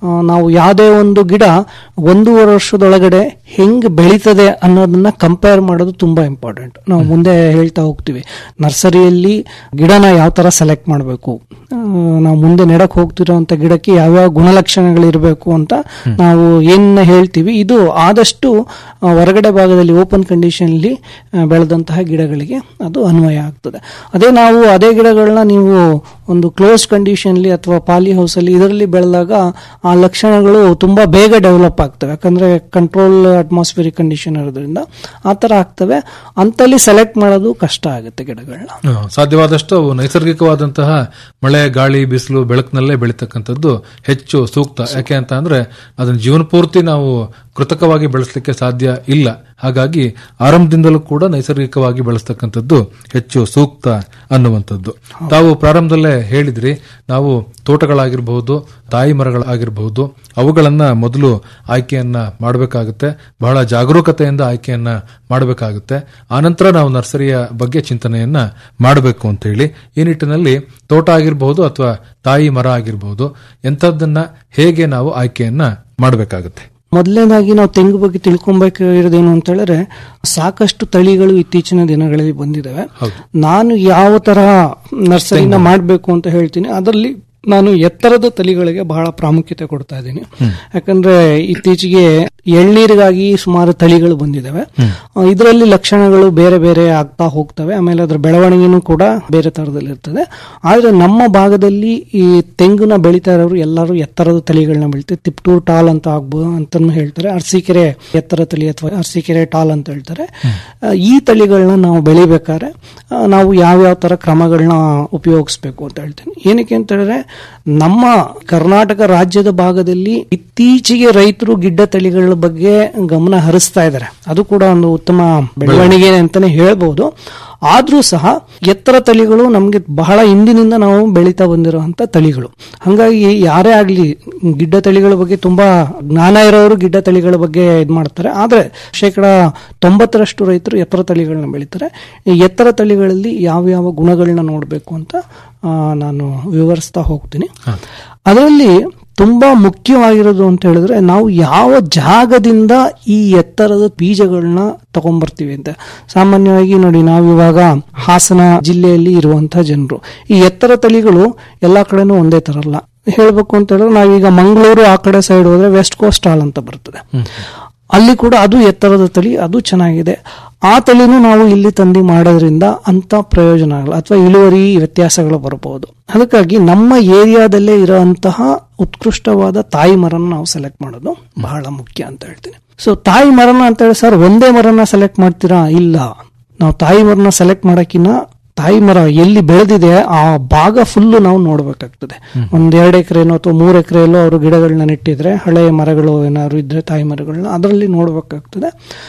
ಆ, ನಾವು ಯಾವುದೇ ಒಂದು ಗಿಡ ಒಂದೂವರೆ ವರ್ಷದೊಳಗಡೆ ಹೆಂಗ್ ಬೆಳೀತದೆ ಅನ್ನೋದನ್ನ ಕಂಪೇರ್ ಮಾಡೋದು ತುಂಬಾ ಇಂಪಾರ್ಟೆಂಟ್ ನಾವು ಮುಂದೆ ಹೇಳ್ತಾ ಹೋಗ್ತೀವಿ ನರ್ಸರಿಯಲ್ಲಿ ಗಿಡನ ಯಾವ ತರ ಸೆಲೆಕ್ಟ್ ಮಾಡಬೇಕು ನಾವು ಮುಂದೆ ನೆಡಕ್ ಹೋಗ್ತಿರೋಂಥ ಗಿಡಕ್ಕೆ ಯಾವ್ಯಾವ ಗುಣಲಕ್ಷಣಗಳಿರಬೇಕು ಅಂತ ನಾವು ಏನ್ ಹೇಳ್ತೀವಿ ಇದು ಆದಷ್ಟು ಆ, ಹೊರಗಡೆ ಭಾಗದಲ್ಲಿ ಓಪನ್ ಕಂಡೀಷನ್ಲಿ ಬೆಳೆದಂತಹ ಗಿಡಗಳಿಗೆ ಅದು ಅನ್ವಯ ಆಗ್ತದೆ ಅದೇ ನಾವು ಅದೇ ಗಿಡಗಳನ್ನ ನೀವು ಒಂದು ಕ್ಲೋಸ್ ಕಂಡೀಷನ್ಲಿ ಅಥವಾ ಪಾಲಿ ಹೌಸ್ ಅಲ್ಲಿ ಇದರಲ್ಲಿ ಬೆಳೆದಾಗ ಆ ಲಕ್ಷಣಗಳು ತುಂಬಾ ಬೇಗ ಡೆವಲಪ್ ಆಗ್ತವೆ ಯಾಕಂದ್ರೆ ಕಂಟ್ರೋಲ್ ಅಟ್ಮಾಸ್ಫಿಯರಿಕ್ ಕಂಡೀಷನ್ ಇರೋದ್ರಿಂದ ಆ ತರ ಆಗ್ತವೆ ಅಂತಲ್ಲಿ ಸೆಲೆಕ್ಟ್ ಮಾಡೋದು ಕಷ್ಟ ಆಗುತ್ತೆ ಗಿಡಗಳನ್ನ ಹ, ಸಾಧ್ಯವಾದಷ್ಟು ಅವು ನೈಸರ್ಗಿಕವಾದಂತಹ ಮಳೆ ಗಾಳಿ ಬಿಸಿಲು ಬೆಳಕಿನಲ್ಲೇ ಬೆಳೀತಕ್ಕಂಥದ್ದು ಹೆಚ್ಚು ಸೂಕ್ತ ಯಾಕೆ ಅಂತ ಅಂದ್ರೆ ಅದನ್ನ ಜೀವನ ಪೂರ್ತಿ ನಾವು ಕೃತಕವಾಗಿ ಬೆಳೆಸಲಿಕ್ಕೆ ಸಾಧ್ಯ ಇಲ್ಲ ಹಾಗಾಗಿ ಆರಂಭದಿಂದಲೂ ಕೂಡ ನೈಸರ್ಗಿಕವಾಗಿ ಬೆಳೆಸ್ತಕ್ಕಂಥದ್ದು ಹೆಚ್ಚು ಸೂಕ್ತ ಅನ್ನುವಂಥದ್ದು ತಾವು ಪ್ರಾರಂಭದಲ್ಲೇ ಹೇಳಿದ್ರಿ ನಾವು ತೋಟಗಳಾಗಿರಬಹುದು ತಾಯಿ ಮರಗಳಾಗಿರಬಹುದು ಅವುಗಳನ್ನ ಮೊದಲು ಆಯ್ಕೆಯನ್ನ ಮಾಡಬೇಕಾಗುತ್ತೆ ಬಹಳ ಜಾಗರೂಕತೆಯಿಂದ ಆಯ್ಕೆಯನ್ನ ಮಾಡಬೇಕಾಗುತ್ತೆ ಆನಂತರ ನಾವು ನರ್ಸರಿಯ ಬಗ್ಗೆ ಚಿಂತನೆಯನ್ನ ಮಾಡಬೇಕು ಅಂತ ಹೇಳಿ ಈ ನಿಟ್ಟಿನಲ್ಲಿ ತೋಟ ಆಗಿರಬಹುದು ಅಥವಾ ತಾಯಿ ಮರ ಆಗಿರಬಹುದು ಎಂಥದ್ದನ್ನ ಹೇಗೆ ನಾವು ಆಯ್ಕೆಯನ್ನ ಮಾಡಬೇಕಾಗುತ್ತೆ ಮೊದಲನೇದಾಗಿ ನಾವು ತೆಂಗು ಬಗ್ಗೆ ತಿಳ್ಕೊಬೇಕಾಗಿರೋದೇನು ಅಂತ ಹೇಳಿದ್ರೆ ಸಾಕಷ್ಟು ತಳಿಗಳು ಇತ್ತೀಚಿನ ದಿನಗಳಲ್ಲಿ ಬಂದಿದ್ದಾವೆ ನಾನು ಯಾವ ತರ ನರ್ಸರಿನ ಮಾಡಬೇಕು ಅಂತ ಹೇಳ್ತೀನಿ ಅದರಲ್ಲಿ ನಾನು ಎತ್ತರದ ತಳಿಗಳಿಗೆ ಬಹಳ ಪ್ರಾಮುಖ್ಯತೆ ಕೊಡ್ತಾ ಇದ್ದೀನಿ ಯಾಕಂದ್ರೆ ಇತ್ತೀಚೆಗೆ ಎಳ್ನೀರಿಗಾಗಿ ಸುಮಾರು ತಳಿಗಳು ಬಂದಿದ್ದಾವೆ ಇದರಲ್ಲಿ ಲಕ್ಷಣಗಳು ಬೇರೆ ಬೇರೆ ಆಗ್ತಾ ಹೋಗ್ತವೆ ಆಮೇಲೆ ಅದರ ಬೆಳವಣಿಗೆನೂ ಕೂಡ ಬೇರೆ ತರದಲ್ಲಿ ಇರ್ತದೆ ಆದ್ರೆ ನಮ್ಮ ಭಾಗದಲ್ಲಿ ಈ ತೆಂಗುನ ಬೆಳಿತಾ ಇರೋರು ಎಲ್ಲರೂ ಎತ್ತರದ ತಳಿಗಳನ್ನ ಬೆಳಿತಾರೆ ತಿಪ್ಟೂರ್ ಟಾಲ್ ಅಂತ ಆಗ್ಬೋದು ಅಂತಾನು ಹೇಳ್ತಾರೆ ಅರಸೀಕೆರೆ ಎತ್ತರ ತಳಿ ಅಥವಾ ಅರಸೀಕೆರೆ ಟಾಲ್ ಅಂತ ಹೇಳ್ತಾರೆ ಆ, ಈ ತಳಿಗಳನ್ನ ನಾವು ಬೆಳಿಬೇಕಾದ್ರೆ ಆ, ನಾವು ಯಾವ್ಯಾವ ತರ ಕ್ರಮಗಳನ್ನ ಉಪಯೋಗಿಸ್ಬೇಕು ಅಂತ ಹೇಳ್ತೀನಿ ಏನಕ್ಕೆ ಅಂತ ಹೇಳಿದ್ರೆ ನಮ್ಮ ಕರ್ನಾಟಕ ರಾಜ್ಯದ ಭಾಗದಲ್ಲಿ ಇತ್ತೀಚೆಗೆ ರೈತರು ಗಿಡ್ಡ ತಳಿಗಳ ಬಗ್ಗೆ ಗಮನ ಹರಿಸ್ತಾ ಇದ್ದಾರೆ ಅದು ಕೂಡ ಒಂದು ಉತ್ತಮ ಬೆಳವಣಿಗೆ ಅಂತಾನೆ ಹೇಳ್ಬಹುದು ಆದ್ರೂ ಸಹ ಎತ್ತರ ತಳಿಗಳು ನಮಗೆ ಬಹಳ ಹಿಂದಿನಿಂದ ನಾವು ಬೆಳೀತಾ ಬಂದಿರುವಂತ ತಳಿಗಳು ಹಂಗಾಗಿ ಯಾರೇ ಆಗ್ಲಿ ಗಿಡ್ಡ ತಳಿಗಳ ಬಗ್ಗೆ ತುಂಬಾ ಜ್ಞಾನ ಇರೋರು ಗಿಡ್ಡ ತಳಿಗಳ ಬಗ್ಗೆ ಇದ್ ಮಾಡ್ತಾರೆ ಆದ್ರೆ ಶೇಕಡ ತೊಂಬತ್ತರಷ್ಟು ರೈತರು ಎತ್ತರ ತಳಿಗಳನ್ನ ಬೆಳೀತಾರೆ ಈ ಎತ್ತರ ತಳಿಗಳಲ್ಲಿ ಯಾವ ಯಾವ ಗುಣಗಳನ್ನ ನೋಡಬೇಕು ಅಂತ ಆ, ನಾನು ವಿವರಿಸ್ತಾ ಹೋಗ್ತೀನಿ ಅದರಲ್ಲಿ ತುಂಬಾ ಮುಖ್ಯವಾಗಿರೋದು ಅಂತ ಹೇಳಿದ್ರೆ ನಾವು ಯಾವ ಜಾಗದಿಂದ ಈ ಎತ್ತರದ ಬೀಜಗಳನ್ನ ತಗೊಂಡ್ಬರ್ತೀವಿ ಅಂತ ಸಾಮಾನ್ಯವಾಗಿ ನೋಡಿ ನಾವು ಇವಾಗ ಹಾಸನ ಜಿಲ್ಲೆಯಲ್ಲಿ ಇರುವಂತಹ ಜನರು ಈ ಎತ್ತರ ತಳಿಗಳು ಎಲ್ಲಾ ಕಡೆನೂ ಒಂದೇ ತರ ಅಲ್ಲ ಹೇಳ್ಬೇಕು ಅಂತ ಹೇಳಿದ್ರೆ ನಾವೀಗ ಮಂಗಳೂರು ಆ ಕಡೆ ಸೈಡ್ ಹೋದ್ರೆ ವೆಸ್ಟ್ ಕೋಸ್ಟ್ ಹಾಲ್ ಅಂತ ಬರ್ತದೆ ಅಲ್ಲಿ ಕೂಡ ಅದು ಎತ್ತರದ ತಳಿ ಅದು ಚೆನ್ನಾಗಿದೆ ಆ ತಳಿನೂ ನಾವು ಇಲ್ಲಿ ತಂದು ಮಾಡೋದ್ರಿಂದ ಅಂತ ಪ್ರಯೋಜನ ಆಗಲ್ಲ ಅಥವಾ ಇಳುವರಿ ವ್ಯತ್ಯಾಸಗಳು ಬರಬಹುದು ಅದಕ್ಕಾಗಿ ನಮ್ಮ ಏರಿಯಾದಲ್ಲೇ ಇರುವಂತಹ ಉತ್ಕೃಷ್ಟವಾದ ತಾಯಿ ಮರನ ನಾವು ಸೆಲೆಕ್ಟ್ ಮಾಡೋದು ಬಹಳ ಮುಖ್ಯ ಅಂತ ಹೇಳ್ತೀನಿ ಸೊ ತಾಯಿ ಮರನ ಅಂತ ಹೇಳಿ ಸರ್ ಒಂದೇ ಮರನ ಸೆಲೆಕ್ಟ್ ಮಾಡ್ತೀರಾ ಇಲ್ಲ ನಾವು ತಾಯಿ ಮರನ ಸೆಲೆಕ್ಟ್ ಮಾಡಕ್ಕಿನ್ನ ತಾಯಿ ಮರ ಎಲ್ಲಿ ಬೆಳೆದಿದೆ ಆ ಭಾಗ ಫುಲ್ಲು ನಾವು ನೋಡ್ಬೇಕಾಗ್ತದೆ ಒಂದ್ ಎರಡು ಎಕರೆನೋ ಅಥವಾ ಮೂರು ಎಕರೆಯಲ್ಲೋ ಅವರು ಗಿಡಗಳನ್ನ ನೆಟ್ಟಿದ್ರೆ ಹಳೆಯ ಮರಗಳು ಏನಾದ್ರು ಇದ್ರೆ ತಾಯಿ ಮರಗಳನ್ನ ಅದರಲ್ಲಿ ನೋಡ್ಬೇಕಾಗ್ತದೆ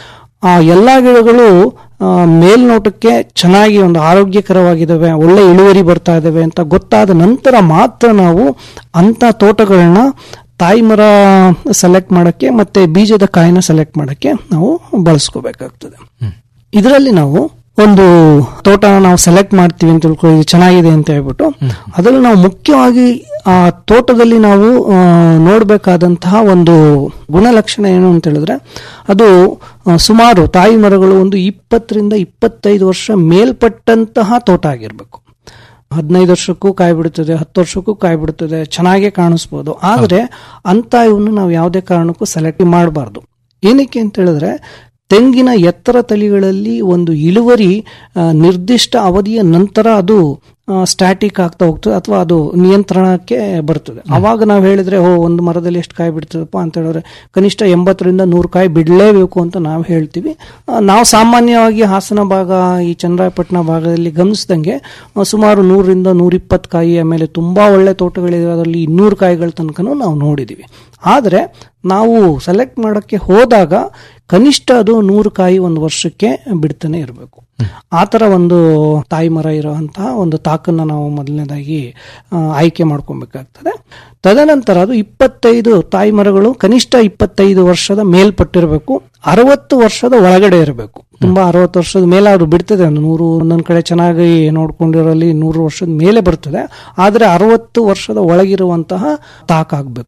ಆ ಎಲ್ಲಾ ಗಿಡಗಳು ಆ, ಮೇಲ್ನೋಟಕ್ಕೆ ಚೆನ್ನಾಗಿ ಒಂದು ಆರೋಗ್ಯಕರವಾಗಿದ್ದಾವೆ ಒಳ್ಳೆ ಇಳುವರಿ ಬರ್ತಾ ಇದಾವೆ ಅಂತ ಗೊತ್ತಾದ ನಂತರ ಮಾತ್ರ ನಾವು ಅಂತ ತೋಟಗಳನ್ನ ತಾಯಿ ಮರ ಸೆಲೆಕ್ಟ್ ಮಾಡಕ್ಕೆ ಮತ್ತೆ ಬೀಜದ ಕಾಯಿನ ಸೆಲೆಕ್ಟ್ ಮಾಡಕ್ಕೆ ನಾವು ಬಳಸ್ಕೋಬೇಕಾಗ್ತದೆ ಇದರಲ್ಲಿ ನಾವು ಒಂದು ತೋಟನ ನಾವು ಸೆಲೆಕ್ಟ್ ಮಾಡ್ತೀವಿ ಅಂತ ತಿಳ್ಕೊಳ್ಳಿ ಇದು ಚೆನ್ನಾಗಿದೆ ಅಂತ ಹೇಳ್ಬಿಟ್ಟು ಅದರಲ್ಲಿ ನಾವು ಮುಖ್ಯವಾಗಿ ಆ ತೋಟದಲ್ಲಿ ನಾವು ಆ, ನೋಡ್ಬೇಕಾದಂತಹ ಒಂದು ಗುಣಲಕ್ಷಣ ಏನು ಅಂತ ಹೇಳಿದ್ರೆ ಅದು ಆ, ಸುಮಾರು ತಾಯಿ ಮರಗಳು ಒಂದು ಇಪ್ಪತ್ತರಿಂದ ಇಪ್ಪತ್ತೈದು ವರ್ಷ ಮೇಲ್ಪಟ್ಟಂತಹ ತೋಟ ಆಗಿರ್ಬೇಕು ಹದಿನೈದು ವರ್ಷಕ್ಕೂ ಕಾಯಿ ಬಿಡುತ್ತದೆ ಹತ್ತು ವರ್ಷಕ್ಕೂ ಕಾಯಿ ಬಿಡುತ್ತದೆ ಚೆನ್ನಾಗೇ ಕಾಣಿಸ್ಬೋದು ಆದ್ರೆ ಅಂತ ಇವನ್ನು ನಾವು ಯಾವುದೇ ಕಾರಣಕ್ಕೂ ಸೆಲೆಕ್ಟ್ ಮಾಡಬಾರ್ದು ಏನಕ್ಕೆ ಅಂತ ಹೇಳಿದ್ರೆ ತೆಂಗಿನ ಎತ್ತರ ತಳಿಗಳಲ್ಲಿ ಒಂದು ಇಳುವರಿ ಆ, ನಿರ್ದಿಷ್ಟ ಅವಧಿಯ ನಂತರ ಅದು ಸ್ಟ್ಯಾಟಿಕ್ ಆಗ್ತಾ ಹೋಗ್ತದೆ ಅಥವಾ ಅದು ನಿಯಂತ್ರಣಕ್ಕೆ ಬರ್ತದೆ ಅವಾಗ ನಾವು ಹೇಳಿದ್ರೆ ಓ ಒಂದು ಮರದಲ್ಲಿ ಎಷ್ಟು ಕಾಯಿ ಬಿಡ್ತದಪ್ಪ ಅಂತ ಹೇಳಿದ್ರೆ ಕನಿಷ್ಠ ಎಂಬತ್ತರಿಂದ ನೂರು ಕಾಯಿ ಬಿಡಲೇಬೇಕು ಅಂತ ನಾವು ಹೇಳ್ತೀವಿ ಆ, ನಾವು ಸಾಮಾನ್ಯವಾಗಿ ಹಾಸನ ಭಾಗ ಈ ಚನ್ನರಾಯಪಟ್ಟಣ ಭಾಗದಲ್ಲಿ ಗಮನಿಸಿದಂಗೆ ಆ, ಸುಮಾರು ನೂರರಿಂದ ನೂರಿಪ್ಪತ್ತು ಕಾಯಿ ಆಮೇಲೆ ತುಂಬಾ ಒಳ್ಳೆ ತೋಟಗಳಿವೆ ಅದರಲ್ಲಿ ಇನ್ನೂರು ಕಾಯಿಗಳ ತನಕನೂ ನಾವು ನೋಡಿದೀವಿ ಆದರೆ ನಾವು ಸೆಲೆಕ್ಟ್ ಮಾಡೋಕ್ಕೆ ಹೋದಾಗ ಕನಿಷ್ಠ ಅದು ನೂರು ಕಾಯಿ ಒಂದು ವರ್ಷಕ್ಕೆ ಬಿಡ್ತಾನೆ ಇರಬೇಕು ಆ ಥರ ಒಂದು ತಾಯಿ ಮರ ಇರುವಂತಹ ಒಂದು ತಾಕನ್ನ ನಾವು ಮೊದಲನೇದಾಗಿ ಆ, ಆಯ್ಕೆ ಮಾಡ್ಕೊಬೇಕಾಗ್ತದೆ ತದನಂತರ ಅದು ಇಪ್ಪತ್ತೈದು ತಾಯಿ ಮರಗಳು ಕನಿಷ್ಠ ಇಪ್ಪತ್ತೈದು ವರ್ಷದ ಮೇಲ್ಪಟ್ಟಿರಬೇಕು ಅರವತ್ತು ವರ್ಷದ ಒಳಗಡೆ ಇರಬೇಕು ತುಂಬಾ ಅರವತ್ತು ವರ್ಷದ ಮೇಲೆ ಅದು ಬಿಡ್ತದೆ ಒಂದು ನೂರು ಒಂದೊಂದು ಕಡೆ ಚೆನ್ನಾಗಿ ನೋಡ್ಕೊಂಡಿರೋಲ್ಲಿ ನೂರು ವರ್ಷದ ಮೇಲೆ ಬರ್ತದೆ ಆದ್ರೆ ಅರವತ್ತು ವರ್ಷದ ಒಳಗಿರುವಂತಹ ತಾಕಾಗಬೇಕು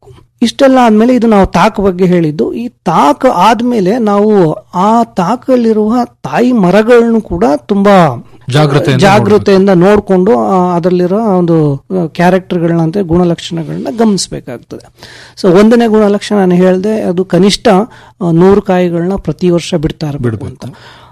ಇಷ್ಟೆಲ್ಲ ಆದ್ಮೇಲೆ ಇದು ನಾವು ತಾಕ್ ಬಗ್ಗೆ ಹೇಳಿದ್ದು ಈ ತಾಕ್ ಆದ್ಮೇಲೆ ನಾವು ಆ ತಾಕಲ್ಲಿರುವ ತಾಯಿ ಮರಗಳನ್ನು ಕೂಡ ತುಂಬಾ ಜಾಗ್ರತೆಯಿಂದ ಜಾಗೃತೆಯಿಂದ ನೋಡಿಕೊಂಡು ಅದರಲ್ಲಿರೋ ಒಂದು ಕ್ಯಾರೆಕ್ಟರ್ಗಳನ್ನ ಅಂದ್ರೆ ಗುಣಲಕ್ಷಣಗಳನ್ನ ಗಮನಿಸಬೇಕಾಗ್ತದೆ ಸೊ ಒಂದನೇ ಗುಣಲಕ್ಷಣ ನಾನು ಹೇಳಿದೆ ಅದು ಕನಿಷ್ಠ ಆ, ನೂರು ಕಾಯಿಗಳನ್ನ ಪ್ರತಿ ವರ್ಷ ಬಿಡ್ತಾ ಇರಬೇಕು ಅಂತ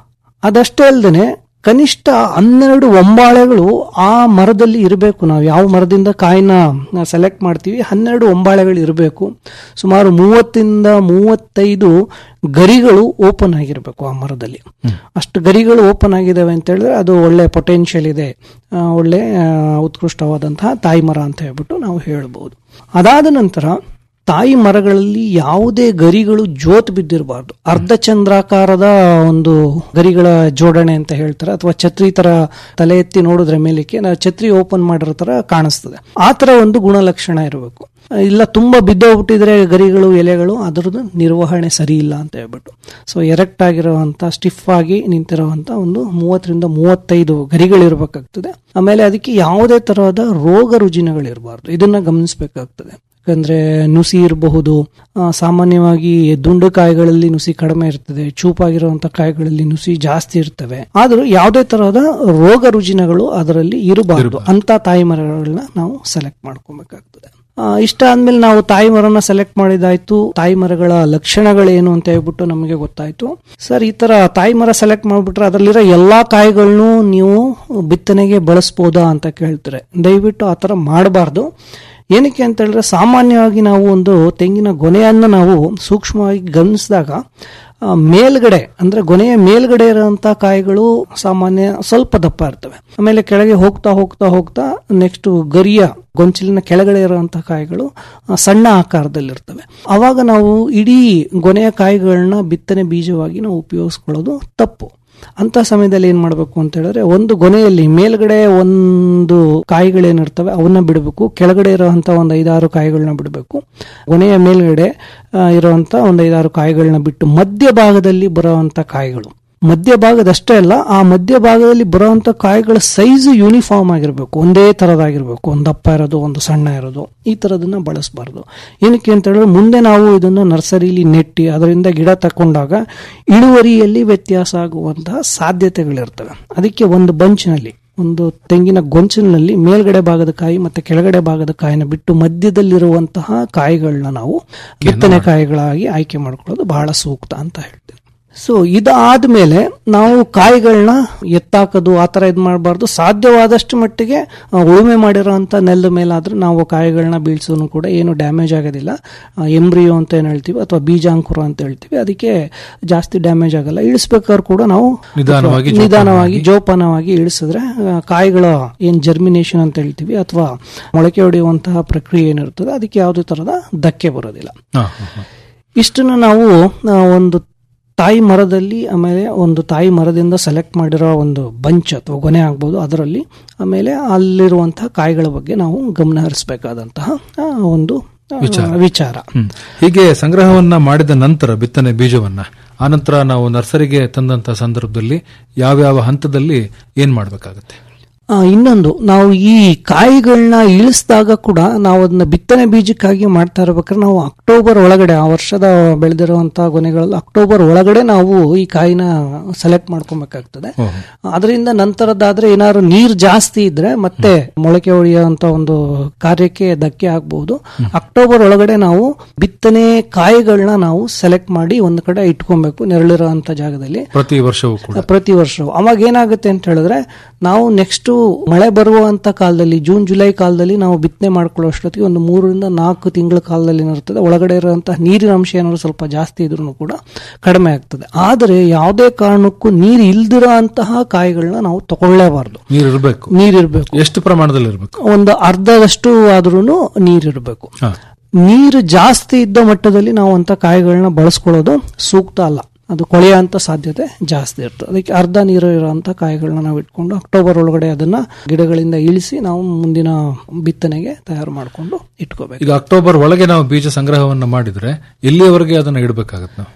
ಅದಷ್ಟೇ ಅಲ್ಲದೆ ಕನಿಷ್ಠ ಹನ್ನೆರಡು ಒಂಬಾಳೆಗಳು ಆ ಮರದಲ್ಲಿ ಇರಬೇಕು ನಾವು ಯಾವ ಮರದಿಂದ ಕಾಯಿನ ಸೆಲೆಕ್ಟ್ ಮಾಡ್ತೀವಿ ಹನ್ನೆರಡು ಒಂಬಾಳೆಗಳು ಇರಬೇಕು ಸುಮಾರು ಮೂವತ್ತಿಂದ ಮೂವತ್ತೈದು ಗರಿಗಳು ಓಪನ್ ಆಗಿರಬೇಕು ಆ ಮರದಲ್ಲಿ ಅಷ್ಟು ಗರಿಗಳು ಓಪನ್ ಆಗಿದ್ದಾವೆ ಅಂತ ಹೇಳಿದ್ರೆ ಅದು ಒಳ್ಳೆ ಪೊಟೆನ್ಷಿಯಲ್ ಇದೆ ಆ, ಒಳ್ಳೆ ಆ, ಉತ್ಕೃಷ್ಟವಾದಂತಹ ತಾಯಿ ಮರ ಅಂತ ಹೇಳ್ಬಿಟ್ಟು ನಾವು ಹೇಳ್ಬೋದು ಅದಾದ ನಂತರ ತಾಯಿ ಮರಗಳಲ್ಲಿ ಯಾವುದೇ ಗರಿಗಳು ಜೋತ್ ಬಿದ್ದಿರಬಾರ್ದು ಅರ್ಧ ಚಂದ್ರಾಕಾರದ ಒಂದು ಗರಿಗಳ ಜೋಡಣೆ ಅಂತ ಹೇಳ್ತಾರೆ ಅಥವಾ ಛತ್ರಿ ತರ ತಲೆ ಎತ್ತಿ ನೋಡಿದ್ರೆ ಮೇಲಕ್ಕೆ ನಾವು ಛತ್ರಿ ಓಪನ್ ಮಾಡಿರೋ ತರ ಕಾಣಿಸ್ತದೆ ಆ ತರ ಒಂದು ಗುಣಲಕ್ಷಣ ಇರಬೇಕು ಇಲ್ಲ ತುಂಬಾ ಬಿದ್ದೋಗ್ಬಿಟ್ಟಿದ್ರೆ ಗರಿಗಳು ಎಲೆಗಳು ಅದರದ್ದು ನಿರ್ವಹಣೆ ಸರಿ ಇಲ್ಲ ಅಂತ ಹೇಳ್ಬಿಟ್ಟು ಸೊ ಎರೆಕ್ಟ್ ಆಗಿರುವಂತ ಸ್ಟಿಫ್ ಆಗಿ ನಿಂತಿರುವಂತ ಒಂದು ಮೂವತ್ತರಿಂದ ಮೂವತ್ತೈದು ಗರಿಗಳಿರ್ಬೇಕಾಗ್ತದೆ ಆಮೇಲೆ ಅದಕ್ಕೆ ಯಾವುದೇ ತರಹದ ರೋಗ ರುಜಿನಗಳಿರಬಾರ್ದು ಇದನ್ನ ಗಮನಿಸಬೇಕಾಗ್ತದೆ ಯಾಕಂದ್ರೆ ನುಸಿ ಇರಬಹುದು ಆ, ಸಾಮಾನ್ಯವಾಗಿ ದುಂಡು ಕಾಯಿಗಳಲ್ಲಿ ನುಸಿ ಕಡಿಮೆ ಇರ್ತದೆ ಚೂಪಾಗಿರುವಂತ ಕಾಯಿಗಳಲ್ಲಿ ನುಸಿ ಜಾಸ್ತಿ ಇರ್ತವೆ ಆದ್ರೂ ಯಾವುದೇ ತರಹದ ರೋಗ ರುಜಿನಗಳು ಅದರಲ್ಲಿ ಇರಬಾರದು ಅಂತ ತಾಯಿ ಮರಗಳನ್ನ ನಾವು ಸೆಲೆಕ್ಟ್ ಮಾಡ್ಕೊಬೇಕಾಗ್ತದೆ ಆ, ಇಷ್ಟ ಆದ್ಮೇಲೆ ನಾವು ತಾಯಿ ಮರನ ಸೆಲೆಕ್ಟ್ ಮಾಡಿದಾಯ್ತು ತಾಯಿ ಮರಗಳ ಲಕ್ಷಣಗಳೇನು ಅಂತ ಹೇಳ್ಬಿಟ್ಟು ನಮಗೆ ಗೊತ್ತಾಯ್ತು ಸರ್ ಈ ತರ ತಾಯಿ ಮರ ಸೆಲೆಕ್ಟ್ ಮಾಡ್ಬಿಟ್ರೆ ಅದರಲ್ಲಿರೋ ಎಲ್ಲಾ ಕಾಯಿಗಳನ್ನು ನೀವು ಬಿತ್ತನೆಗೆ ಬಳಸ್ಬೋದಾ ಅಂತ ಕೇಳ್ತಾರೆ ದಯವಿಟ್ಟು ಆ ತರ ಮಾಡಬಾರ್ದು ಏನಕ್ಕೆ ಅಂತ ಹೇಳಿದ್ರೆ ಸಾಮಾನ್ಯವಾಗಿ ನಾವು ಒಂದು ತೆಂಗಿನ ಗೊನೆಯನ್ನು ನಾವು ಸೂಕ್ಷ್ಮವಾಗಿ ಗಮನಿಸಿದಾಗ ಆ, ಮೇಲ್ಗಡೆ ಅಂದ್ರೆ ಗೊನೆಯ ಮೇಲ್ಗಡೆ ಇರುವಂತ ಕಾಯಿಗಳು ಸಾಮಾನ್ಯ ಸ್ವಲ್ಪ ದಪ್ಪ ಇರ್ತವೆ ಆಮೇಲೆ ಕೆಳಗೆ ಹೋಗ್ತಾ ಹೋಗ್ತಾ ಹೋಗ್ತಾ ನೆಕ್ಸ್ಟ್ ಗರಿಯ ಗೊಂಚಲಿನ ಕೆಳಗಡೆ ಇರುವಂತಹ ಕಾಯಿಗಳು ಆ, ಸಣ್ಣ ಆಕಾರದಲ್ಲಿರ್ತವೆ ಅವಾಗ ನಾವು ಇಡೀ ಗೊನೆಯ ಕಾಯಿಗಳನ್ನ ಬಿತ್ತನೆ ಬೀಜವಾಗಿ ನಾವು ಉಪಯೋಗಿಸ್ಕೊಳ್ಳೋದು ತಪ್ಪು ಅಂತ ಸಮಯದಲ್ಲಿ ಏನ್ ಮಾಡಬೇಕು ಅಂತ ಹೇಳಿದ್ರೆ ಒಂದು ಗೊನೆಯಲ್ಲಿ ಮೇಲ್ಗಡೆ ಒಂದು ಕಾಯಿಗಳೇನಿರ್ತವೆ ಅವನ್ನ ಬಿಡಬೇಕು ಕೆಳಗಡೆ ಇರುವಂತ ಒಂದು ಐದಾರು ಕಾಯಿಗಳನ್ನ ಬಿಡಬೇಕು ಗೊನೆಯ ಮೇಲ್ಗಡೆ ಆ, ಇರುವಂತ ಒಂದು ಐದಾರು ಕಾಯಿಗಳನ್ನ ಬಿಟ್ಟು ಮಧ್ಯಭಾಗದಲ್ಲಿ ಬರುವಂತ ಕಾಯಿಗಳು ಮಧ್ಯಭಾಗದಷ್ಟೇ ಅಲ್ಲ ಆ ಮಧ್ಯಭಾಗದಲ್ಲಿ ಬರುವಂತ ಕಾಯಿಗಳ ಸೈಜ್ ಯೂನಿಫಾರ್ಮ್ ಆಗಿರ್ಬೇಕು ಒಂದೇ ತರದಾಗಿರ್ಬೇಕು ಒಂದು ದಪ್ಪ ಇರೋದು ಒಂದು ಸಣ್ಣ ಇರೋದು ಈ ತರದನ್ನ ಬಳಸಬಾರ್ದು ಏನಕ್ಕೆ ಅಂತ ಹೇಳಿದ್ರೆ ಮುಂದೆ ನಾವು ಇದನ್ನ ನರ್ಸರಿಲಿ ನೆಟ್ಟಿ ಅದರಿಂದ ಗಿಡ ತಕೊಂಡಾಗ ಇಳುವರಿಯಲ್ಲಿ ವ್ಯತ್ಯಾಸ ಆಗುವಂತಹ ಸಾಧ್ಯತೆಗಳಿರ್ತವೆ ಅದಕ್ಕೆ ಒಂದು ಬಂಚ್ನಲ್ಲಿ ಒಂದು ತೆಂಗಿನ ಗೊಂಚಲಿನಲ್ಲಿ ಮೇಲ್ಗಡೆ ಭಾಗದ ಕಾಯಿ ಮತ್ತೆ ಕೆಳಗಡೆ ಭಾಗದ ಕಾಯಿನ ಬಿಟ್ಟು ಮಧ್ಯದಲ್ಲಿರುವಂತಹ ಕಾಯಿಗಳನ್ನ ನಾವು ಬಿತ್ತನೆ ಕಾಯಿಗಳಾಗಿ ಆಯ್ಕೆ ಮಾಡ್ಕೊಳ್ಳೋದು ಬಹಳ ಸೂಕ್ತ ಅಂತ ಹೇಳ್ತೀನಿ ಸೊ ಇದಾದ್ಮೇಲೆ ನಾವು ಕಾಯಿಗಳನ್ನ ಎತ್ತಾಕೋದು ಆ ಥರ ಇದು ಮಾಡಬಾರ್ದು ಸಾಧ್ಯವಾದಷ್ಟು ಮಟ್ಟಿಗೆ ಆ, ಉಳುಮೆ ಮಾಡಿರೋಂಥ ನೆಲದ ಮೇಲಾದ್ರೂ ನಾವು ಕಾಯಿಗಳನ್ನ ಬೀಳ್ಸೋನು ಕೂಡ ಏನು ಡ್ಯಾಮೇಜ್ ಆಗೋದಿಲ್ಲ ಎಂಬ್ರಿಯೋ ಅಂತ ಏನು ಹೇಳ್ತೀವಿ ಅಥವಾ ಬೀಜಾಂಕುರ ಅಂತ ಹೇಳ್ತೀವಿ ಅದಕ್ಕೆ ಜಾಸ್ತಿ ಡ್ಯಾಮೇಜ್ ಆಗಲ್ಲ ಇಳಿಸ್ಬೇಕಾದ್ರೆ ಕೂಡ ನಾವು ನಿಧಾನವಾಗಿ, ನಿಧಾನವಾಗಿ ಜೋಪಾನವಾಗಿ ಇಳಿಸಿದ್ರೆ ಆ, ಕಾಯಿಗಳ ಏನ್ ಜರ್ಮಿನೇಷನ್ ಅಂತ ಹೇಳ್ತೀವಿ ಅಥವಾ ಮೊಳಕೆ ಹೊಡೆಯುವಂತಹ ಪ್ರಕ್ರಿಯೆ ಏನಿರ್ತದೆ ಅದಕ್ಕೆ ಯಾವುದೇ ತರಹದ ಧಕ್ಕೆ ಬರೋದಿಲ್ಲ ಹಾ, ಹಾ, ಹಾ. ಇಷ್ಟನ್ನು ನಾವು ಆ, ಒಂದು ತಾಯಿ ಮರದಲ್ಲಿ ಆಮೇಲೆ ಒಂದು ತಾಯಿ ಮರದಿಂದ ಸೆಲೆಕ್ಟ್ ಮಾಡಿರೋ ಒಂದು ಬಂಚ್ ಅಥವಾ ಗೊನೆ ಆಗ್ಬೋದು ಅದರಲ್ಲಿ ಆಮೇಲೆ ಅಲ್ಲಿರುವಂತಹ ಕಾಯಿಗಳ ಬಗ್ಗೆ ನಾವು ಗಮನ ಹರಿಸಬೇಕಾದಂತಹ ಆ, ಒಂದು ಆ, ವಿಚಾರ. ವಿಚಾರ ಹ್ಮ್. ಹೀಗೆ ಸಂಗ್ರಹವನ್ನ ಮಾಡಿದ ನಂತರ ಬಿತ್ತನೆ ಬೀಜವನ್ನ ಆನಂತರ ನಾವು ನರ್ಸರಿಗೆ ತಂದಂತ ಸಂದರ್ಭದಲ್ಲಿ ಯಾವ್ಯಾವ ಹಂತದಲ್ಲಿ ಏನ್ ಮಾಡ್ಬೇಕಾಗತ್ತೆ ಆ, ಇನ್ನೊಂದು ನಾವು ಈ ಕಾಯಿಗಳನ್ನ ಇಳಿಸಿದಾಗ ಕೂಡ ನಾವು ಅದನ್ನ ಬಿತ್ತನೆ ಬೀಜಕ್ಕಾಗಿ ಮಾಡ್ತಾ ಇರ್ಬೇಕಾದ್ರೆ ನಾವು ಅಕ್ಟೋಬರ್ ಒಳಗಡೆ ಆ ವರ್ಷದ ಬೆಳೆದಿರುವಂತಹ ಗೊನೆಗಳಲ್ಲಿ ಅಕ್ಟೋಬರ್ ಒಳಗಡೆ ನಾವು ಈ ಕಾಯಿನ ಸೆಲೆಕ್ಟ್ ಮಾಡ್ಕೊಬೇಕಾಗ್ತದೆ ಅದರಿಂದ ನಂತರದಾದ್ರೆ ಏನಾದ್ರು ನೀರ್ ಜಾಸ್ತಿ ಇದ್ರೆ ಮತ್ತೆ ಮೊಳಕೆ ಹೊಡೆಯುವಂತ ಒಂದು ಕಾರ್ಯಕ್ಕೆ ಧಕ್ಕೆ ಆಗಬಹುದು ಅಕ್ಟೋಬರ್ ಒಳಗಡೆ ನಾವು ಬಿತ್ತನೆ ಕಾಯಿಗಳನ್ನ ನಾವು ಸೆಲೆಕ್ಟ್ ಮಾಡಿ ಒಂದು ಕಡೆ ಇಟ್ಕೊಬೇಕು ನೆರಳಿರುವಂತ ಜಾಗದಲ್ಲಿ ಪ್ರತಿ ವರ್ಷವೂ ಕೂಡ ಪ್ರತಿ ವರ್ಷ ಅವಾಗ ಏನಾಗುತ್ತೆ ಅಂತ ಹೇಳಿದ್ರೆ ನಾವು ನೆಕ್ಸ್ಟ್ ಮಳೆ ಬರುವಂತ ಕಾಲದಲ್ಲಿ ಜೂನ್ ಜುಲೈ ಕಾಲದಲ್ಲಿ ನಾವು ಬಿತ್ತನೆ ಮಾಡ್ಕೊಳ್ಳೋ ಅಷ್ಟೊತ್ತಿಗೆ ಒಂದು ಮೂರರಿಂದ ನಾಲ್ಕು ತಿಂಗಳ ಕಾಲದಲ್ಲಿ ಏನಿರ್ತದೆ ಒಳಗಡೆ ಇರುವಂತಹ ನೀರಿನ ಅಂಶ ಏನಾದ್ರು ಸ್ವಲ್ಪ ಜಾಸ್ತಿ ಇದ್ರೂ ಕೂಡ ಕಡಿಮೆ ಆಗ್ತದೆ ಆದರೆ ಯಾವುದೇ ಕಾರಣಕ್ಕೂ ನೀರು ಇಲ್ದಿರೋ ಅಂತಹ ಕಾಯಿಗಳನ್ನ ನಾವು ತಗೊಳ್ಳೇಬಾರ್ದು ನೀರು ಇರಬೇಕು ನೀರಿರ್ಬೇಕು ಎಷ್ಟು ಪ್ರಮಾಣದಲ್ಲಿ ಇರಬೇಕು ಒಂದು ಅರ್ಧದಷ್ಟು ಆದ್ರೂ ನೀರಿರಬೇಕು ನೀರು ಜಾಸ್ತಿ ಇದ್ದ ಮಟ್ಟದಲ್ಲಿ ನಾವು ಅಂತ ಕಾಯಿಗಳನ್ನ ಬಳಸ್ಕೊಳ್ಳೋದು ಸೂಕ್ತ ಅಲ್ಲ ಅದು ಕೊಳೆಯುವಂತ ಸಾಧ್ಯತೆ ಜಾಸ್ತಿ ಇರ್ತದೆ ಅದಕ್ಕೆ ಅರ್ಧ ನೀರು ಇರುವಂತ ಕಾಯಿಗಳನ್ನ ನಾವು ಇಟ್ಕೊಂಡು ಅಕ್ಟೋಬರ್ ಒಳಗಡೆ ಅದನ್ನ ಗಿಡಗಳಿಂದ ಇಳಿಸಿ ನಾವು ಮುಂದಿನ ಬಿತ್ತನೆಗೆ ತಯಾರು ಮಾಡಿಕೊಂಡು ಇಟ್ಕೋಬೇಕು ಈಗ ಅಕ್ಟೋಬರ್ ಒಳಗೆ ನಾವು ಬೀಜ ಸಂಗ್ರಹವನ್ನ ಮಾಡಿದ್ರೆ ಎಲ್ಲಿಯವರೆಗೆ ಅದನ್ನ ಇಡಬೇಕಾಗತ್ತೆ ನಾವು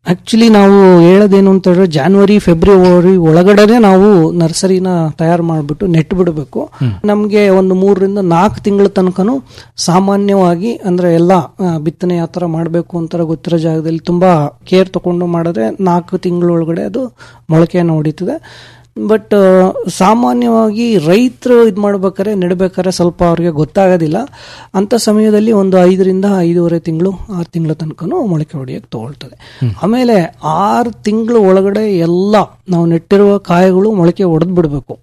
ಆಕ್ಚುಲಿ ನಾವು ಹೇಳೋದೇನು ಅಂತ ಹೇಳಿದ್ರೆ ಜಾನ್ವರಿ ಫೆಬ್ರವರಿ ಒಳಗಡೆನೆ ನಾವು ನರ್ಸರಿನ ತಯಾರು ಮಾಡಿಬಿಟ್ಟು ನೆಟ್ ಬಿಡಬೇಕು ನಮಗೆ ಒಂದು ಮೂರರಿಂದ ನಾಲ್ಕು ತಿಂಗಳ ತನಕನೂ ಸಾಮಾನ್ಯವಾಗಿ ಅಂದ್ರೆ ಎಲ್ಲ ಆ, ಬಿತ್ತನೆ ಯಾವ ಥರ ಮಾಡಬೇಕು ಅಂತ ಗೊತ್ತಿರೋ ಜಾಗದಲ್ಲಿ ತುಂಬಾ ಕೇರ್ ತಗೊಂಡು ಮಾಡಿದ್ರೆ ನಾಲ್ಕು ತಿಂಗಳೊಳಗಡೆ ಅದು ಮೊಳಕೆಯನ್ನು ಹೊಡಿತದೆ ಬಟ್ ಸಾಮಾನ್ಯವಾಗಿ ರೈತರು ಇದು ಮಾಡ್ಬೇಕಾದ್ರೆ ನೆಡ್ಬೇಕಾದ್ರೆ ಸ್ವಲ್ಪ ಅವ್ರಿಗೆ ಗೊತ್ತಾಗೋದಿಲ್ಲ ಅಂತ ಸಮಯದಲ್ಲಿ ಒಂದು ಐದರಿಂದ ಐದೂವರೆ ತಿಂಗಳು ಆರು ತಿಂಗಳ ತನಕನೂ ಮೊಳಕೆ ಹೊಡಿಯಕ್ಕೆ ತಗೊಳ್ತದೆ ಆಮೇಲೆ ಆರು ತಿಂಗಳು ಒಳಗಡೆ ಎಲ್ಲ ನಾವು ನೆಟ್ಟಿರುವ ಕಾಯಿಗಳು ಮೊಳಕೆ ಹೊಡೆದ್ ಬಿಡಬೇಕು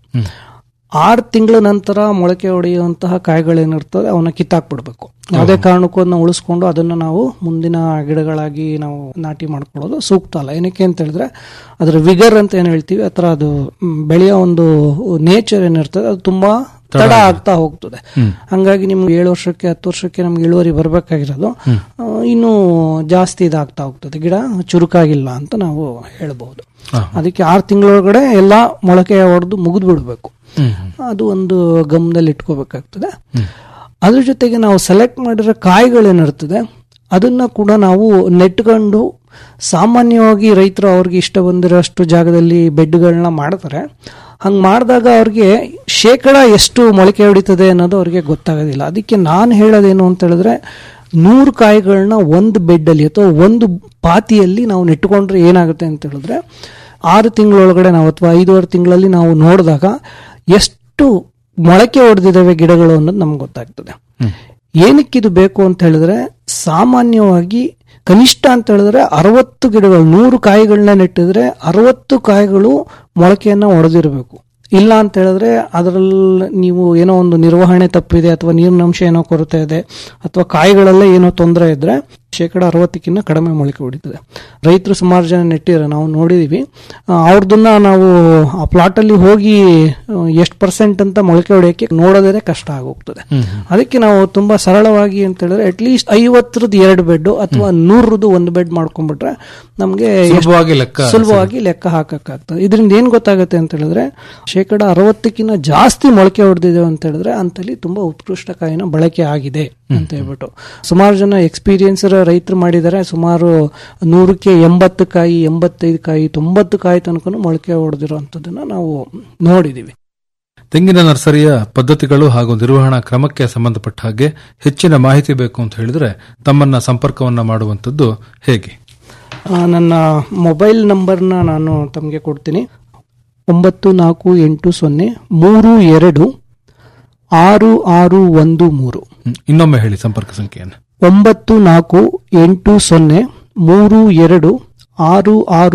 ಆರು ತಿಂಗಳ ನಂತರ ಮೊಳಕೆ ಹೊಡೆಯುವಂತಹ ಕಾಯಿಗಳೇನಿರ್ತದೆ ಅವನ್ನ ಕಿತ್ತಾಕ್ಬಿಡ್ಬೇಕು ಯಾವುದೇ ಕಾರಣಕ್ಕೂ ಅದನ್ನ ಉಳಿಸ್ಕೊಂಡು ಅದನ್ನ ನಾವು ಮುಂದಿನ ಗಿಡಗಳಾಗಿ ನಾವು ನಾಟಿ ಮಾಡ್ಕೊಳ್ಳೋದು ಸೂಕ್ತ ಅಲ್ಲ ಏನಕ್ಕೆ ಅಂತ ಹೇಳಿದ್ರೆ ಅದರ ವಿಗರ್ ಅಂತ ಏನ್ ಹೇಳ್ತೀವಿ ಆ ಥರ ಅದು ಮ್, ಬೆಳೆಯೋ ಒಂದು ನೇಚರ್ ಏನಿರ್ತದೆ ಅದು ತುಂಬಾ ತಡ ಆಗ್ತಾ ಹೋಗ್ತದೆ ಹಂಗಾಗಿ ನಿಮ್ಗೆ ಏಳು ವರ್ಷಕ್ಕೆ ಹತ್ತು ವರ್ಷಕ್ಕೆ ನಮ್ಗೆ ಇಳುವರಿ ಬರ್ಬೇಕಾಗಿರೋದು ಆ, ಇನ್ನೂ ಜಾಸ್ತಿ ಇದಾಗ್ತಾ ಹೋಗ್ತದೆ ಗಿಡ ಚುರುಕಾಗಿಲ್ಲ ಅಂತ ನಾವು ಹೇಳ್ಬಹುದು ಅದಕ್ಕೆ ಆರು ತಿಂಗಳೊಳಗಡೆ ಎಲ್ಲ ಮೊಳಕೆ ಹೊಡೆದು ಮುಗಿದು ಬಿಡಬೇಕು ಅದು ಒಂದು ಗಮನದಲ್ಲಿ ಇಟ್ಕೋಬೇಕಾಗ್ತದೆ ಅದ್ರ ಜೊತೆಗೆ ನಾವು ಸೆಲೆಕ್ಟ್ ಮಾಡಿರೋ ಕಾಯಿಗಳೇನಿರ್ತದೆ ಅದನ್ನ ಕೂಡ ನಾವು ನೆಟ್ಕೊಂಡು ಸಾಮಾನ್ಯವಾಗಿ ರೈತರು ಅವ್ರಿಗೆ ಇಷ್ಟ ಬಂದಿರೋಷ್ಟು ಜಾಗದಲ್ಲಿ ಬೆಡ್ಗಳನ್ನ ಮಾಡ್ತಾರೆ ಹಂಗೆ ಮಾಡಿದಾಗ ಅವ್ರಿಗೆ ಶೇಕಡ ಎಷ್ಟು ಮೊಳಕೆ ಹೊಡಿತದೆ ಅನ್ನೋದು ಅವ್ರಿಗೆ ಗೊತ್ತಾಗೋದಿಲ್ಲ ಅದಕ್ಕೆ ನಾನು ಹೇಳೋದೇನು ಅಂತ ಹೇಳಿದ್ರೆ ನೂರು ಕಾಯಿಗಳನ್ನ ಒಂದು ಬೆಡ್ಡಲ್ಲಿ ಅಥವಾ ಒಂದು ಪಾತಿಯಲ್ಲಿ ನಾವು ನೆಟ್ಕೊಂಡ್ರೆ ಏನಾಗುತ್ತೆ ಅಂತ ಹೇಳಿದ್ರೆ ಆರು ತಿಂಗಳೊಳಗಡೆ ನಾವು ಅಥವಾ ಐದೂವರೆ ತಿಂಗಳಲ್ಲಿ ನಾವು ನೋಡಿದಾಗ ಎಷ್ಟು ಮೊಳಕೆ ಹೊಡೆದಿದ್ದಾವೆ ಗಿಡಗಳು ಅನ್ನೋದು ನಮ್ಗೆ ಗೊತ್ತಾಗ್ತದೆ ಏನಕ್ಕಿದು ಬೇಕು ಅಂತ ಹೇಳಿದ್ರೆ ಸಾಮಾನ್ಯವಾಗಿ ಕನಿಷ್ಠ ಅಂತ ಹೇಳಿದ್ರೆ ಅರವತ್ತು ಗಿಡಗಳು ನೂರು ಕಾಯಿಗಳನ್ನ ನೆಟ್ಟಿದ್ರೆ ಅರವತ್ತು ಕಾಯಿಗಳು ಮೊಳಕೆಯನ್ನ ಹೊಡೆದಿರಬೇಕು ಇಲ್ಲ ಅಂತ ಹೇಳಿದ್ರೆ ಅದರಲ್ಲಿ ನೀವು ಏನೋ ಒಂದು ನಿರ್ವಹಣೆ ತಪ್ಪಿದೆ ಅಥವಾ ನೀರಿನಂಶ ಏನೋ ಕೊರತೆ ಇದೆ ಅಥವಾ ಕಾಯಿಗಳಲ್ಲೇ ಏನೋ ತೊಂದರೆ ಇದ್ರೆ ಶೇಕಡ ಅರವತ್ತಕ್ಕಿಂತ ಕಡಿಮೆ ಮೊಳಕೆ ಹೊಡಿತದೆ ರೈತರು ಸುಮಾರು ಜನ ನೆಟ್ಟಿದ್ದಾರೆ ನಾವು ನೋಡಿದೀವಿ ಆ, ಅವ್ರದನ್ನ ನಾವು ಆ ಪ್ಲಾಟಲ್ಲಿ ಹೋಗಿ ಎಷ್ಟು ಪರ್ಸೆಂಟ್ ಅಂತ ಮೊಳಕೆ ಹೊಡೆಯಕ್ಕೆ ನೋಡೋದೇ ಕಷ್ಟ ಆಗೋಗ್ತದೆ ಅದಕ್ಕೆ ನಾವು ತುಂಬಾ ಸರಳವಾಗಿ ಅಂತ ಹೇಳಿದ್ರೆ ಅಟ್ಲೀಸ್ಟ್ ಐವತ್ತರದ್ದು ಎರಡು ಬೆಡ್ ಅಥವಾ ನೂರದ್ದು ಒಂದು ಬೆಡ್ ಮಾಡ್ಕೊಂಡ್ಬಿಟ್ರೆ ನಮಗೆ ಸುಲಭವಾಗಿ ಲೆಕ್ಕ ಸುಲಭವಾಗಿ ಲೆಕ್ಕ ಹಾಕಕ್ಕಾಗ್ತದೆ ಇದರಿಂದ ಏನ್ ಗೊತ್ತಾಗುತ್ತೆ ಅಂತ ಹೇಳಿದ್ರೆ ಶೇಕಡ ಅರವತ್ತಕ್ಕಿಂತ ಜಾಸ್ತಿ ಮೊಳಕೆ ಹೊಡೆದಿದೆ ಅಂತ ಹೇಳಿದ್ರೆ ಅಂತಲ್ಲಿ ತುಂಬಾ ಉತ್ಕೃಷ್ಟ ಕಾಯಿನ ಬಳಕೆ ಆಗಿದೆ ಅಂತ ಹೇಳ್ಬಿಟ್ಟು ಸುಮಾರು ಜನ ಎಕ್ಸ್ಪೀರಿಯನ್ಸ್ ರೈತರು ಮಾಡಿದ್ದಾರೆ ಸುಮಾರು ನೂರಕ್ಕೆ ಎಂಬತ್ತು ಕಾಯಿ ಎಂಬತ್ತೈದು ಕಾಯಿ ತೊಂಬತ್ತು ಕಾಯಿ ತನಕ ಮೊಳಕೆ ಹೊಡೆದಿರುವಂತದನ್ನ ನಾವು ನೋಡಿದೀವಿ ತೆಂಗಿನ ನರ್ಸರಿಯ ಪದ್ಧತಿಗಳು ಹಾಗೂ ನಿರ್ವಹಣಾ ಕ್ರಮಕ್ಕೆ ಸಂಬಂಧಪಟ್ಟ ಹಾಗೆ ಹೆಚ್ಚಿನ ಮಾಹಿತಿ ಬೇಕು ಅಂತ ಹೇಳಿದ್ರೆ ತಮ್ಮನ್ನ ಸಂಪರ್ಕವನ್ನ ಮಾಡುವಂತದ್ದು ಹೇಗೆ ಆ, ನನ್ನ ಮೊಬೈಲ್ ನಂಬರ್ನ ನಾನು ತಮಗೆ ಕೊಡ್ತೀನಿ ಒಂಬತ್ತು ನಾಲ್ಕು ಎಂಟು ಸೊನ್ನೆ ಮೂರು ಎರಡು ಆರು ಆರು ಒಂದು ಮೂರು ಹ್ಮ್. ಇನ್ನೊಮ್ಮೆ ಹೇಳಿ ಸಂಪರ್ಕ ಸಂಖ್ಯೆಯನ್ನು ಒಂಬತ್ತು ನಾಲ್ಕು ಎಂಟು ಸೊನ್ನೆ ಮೂರು ಎರಡು ಆರು ಆರು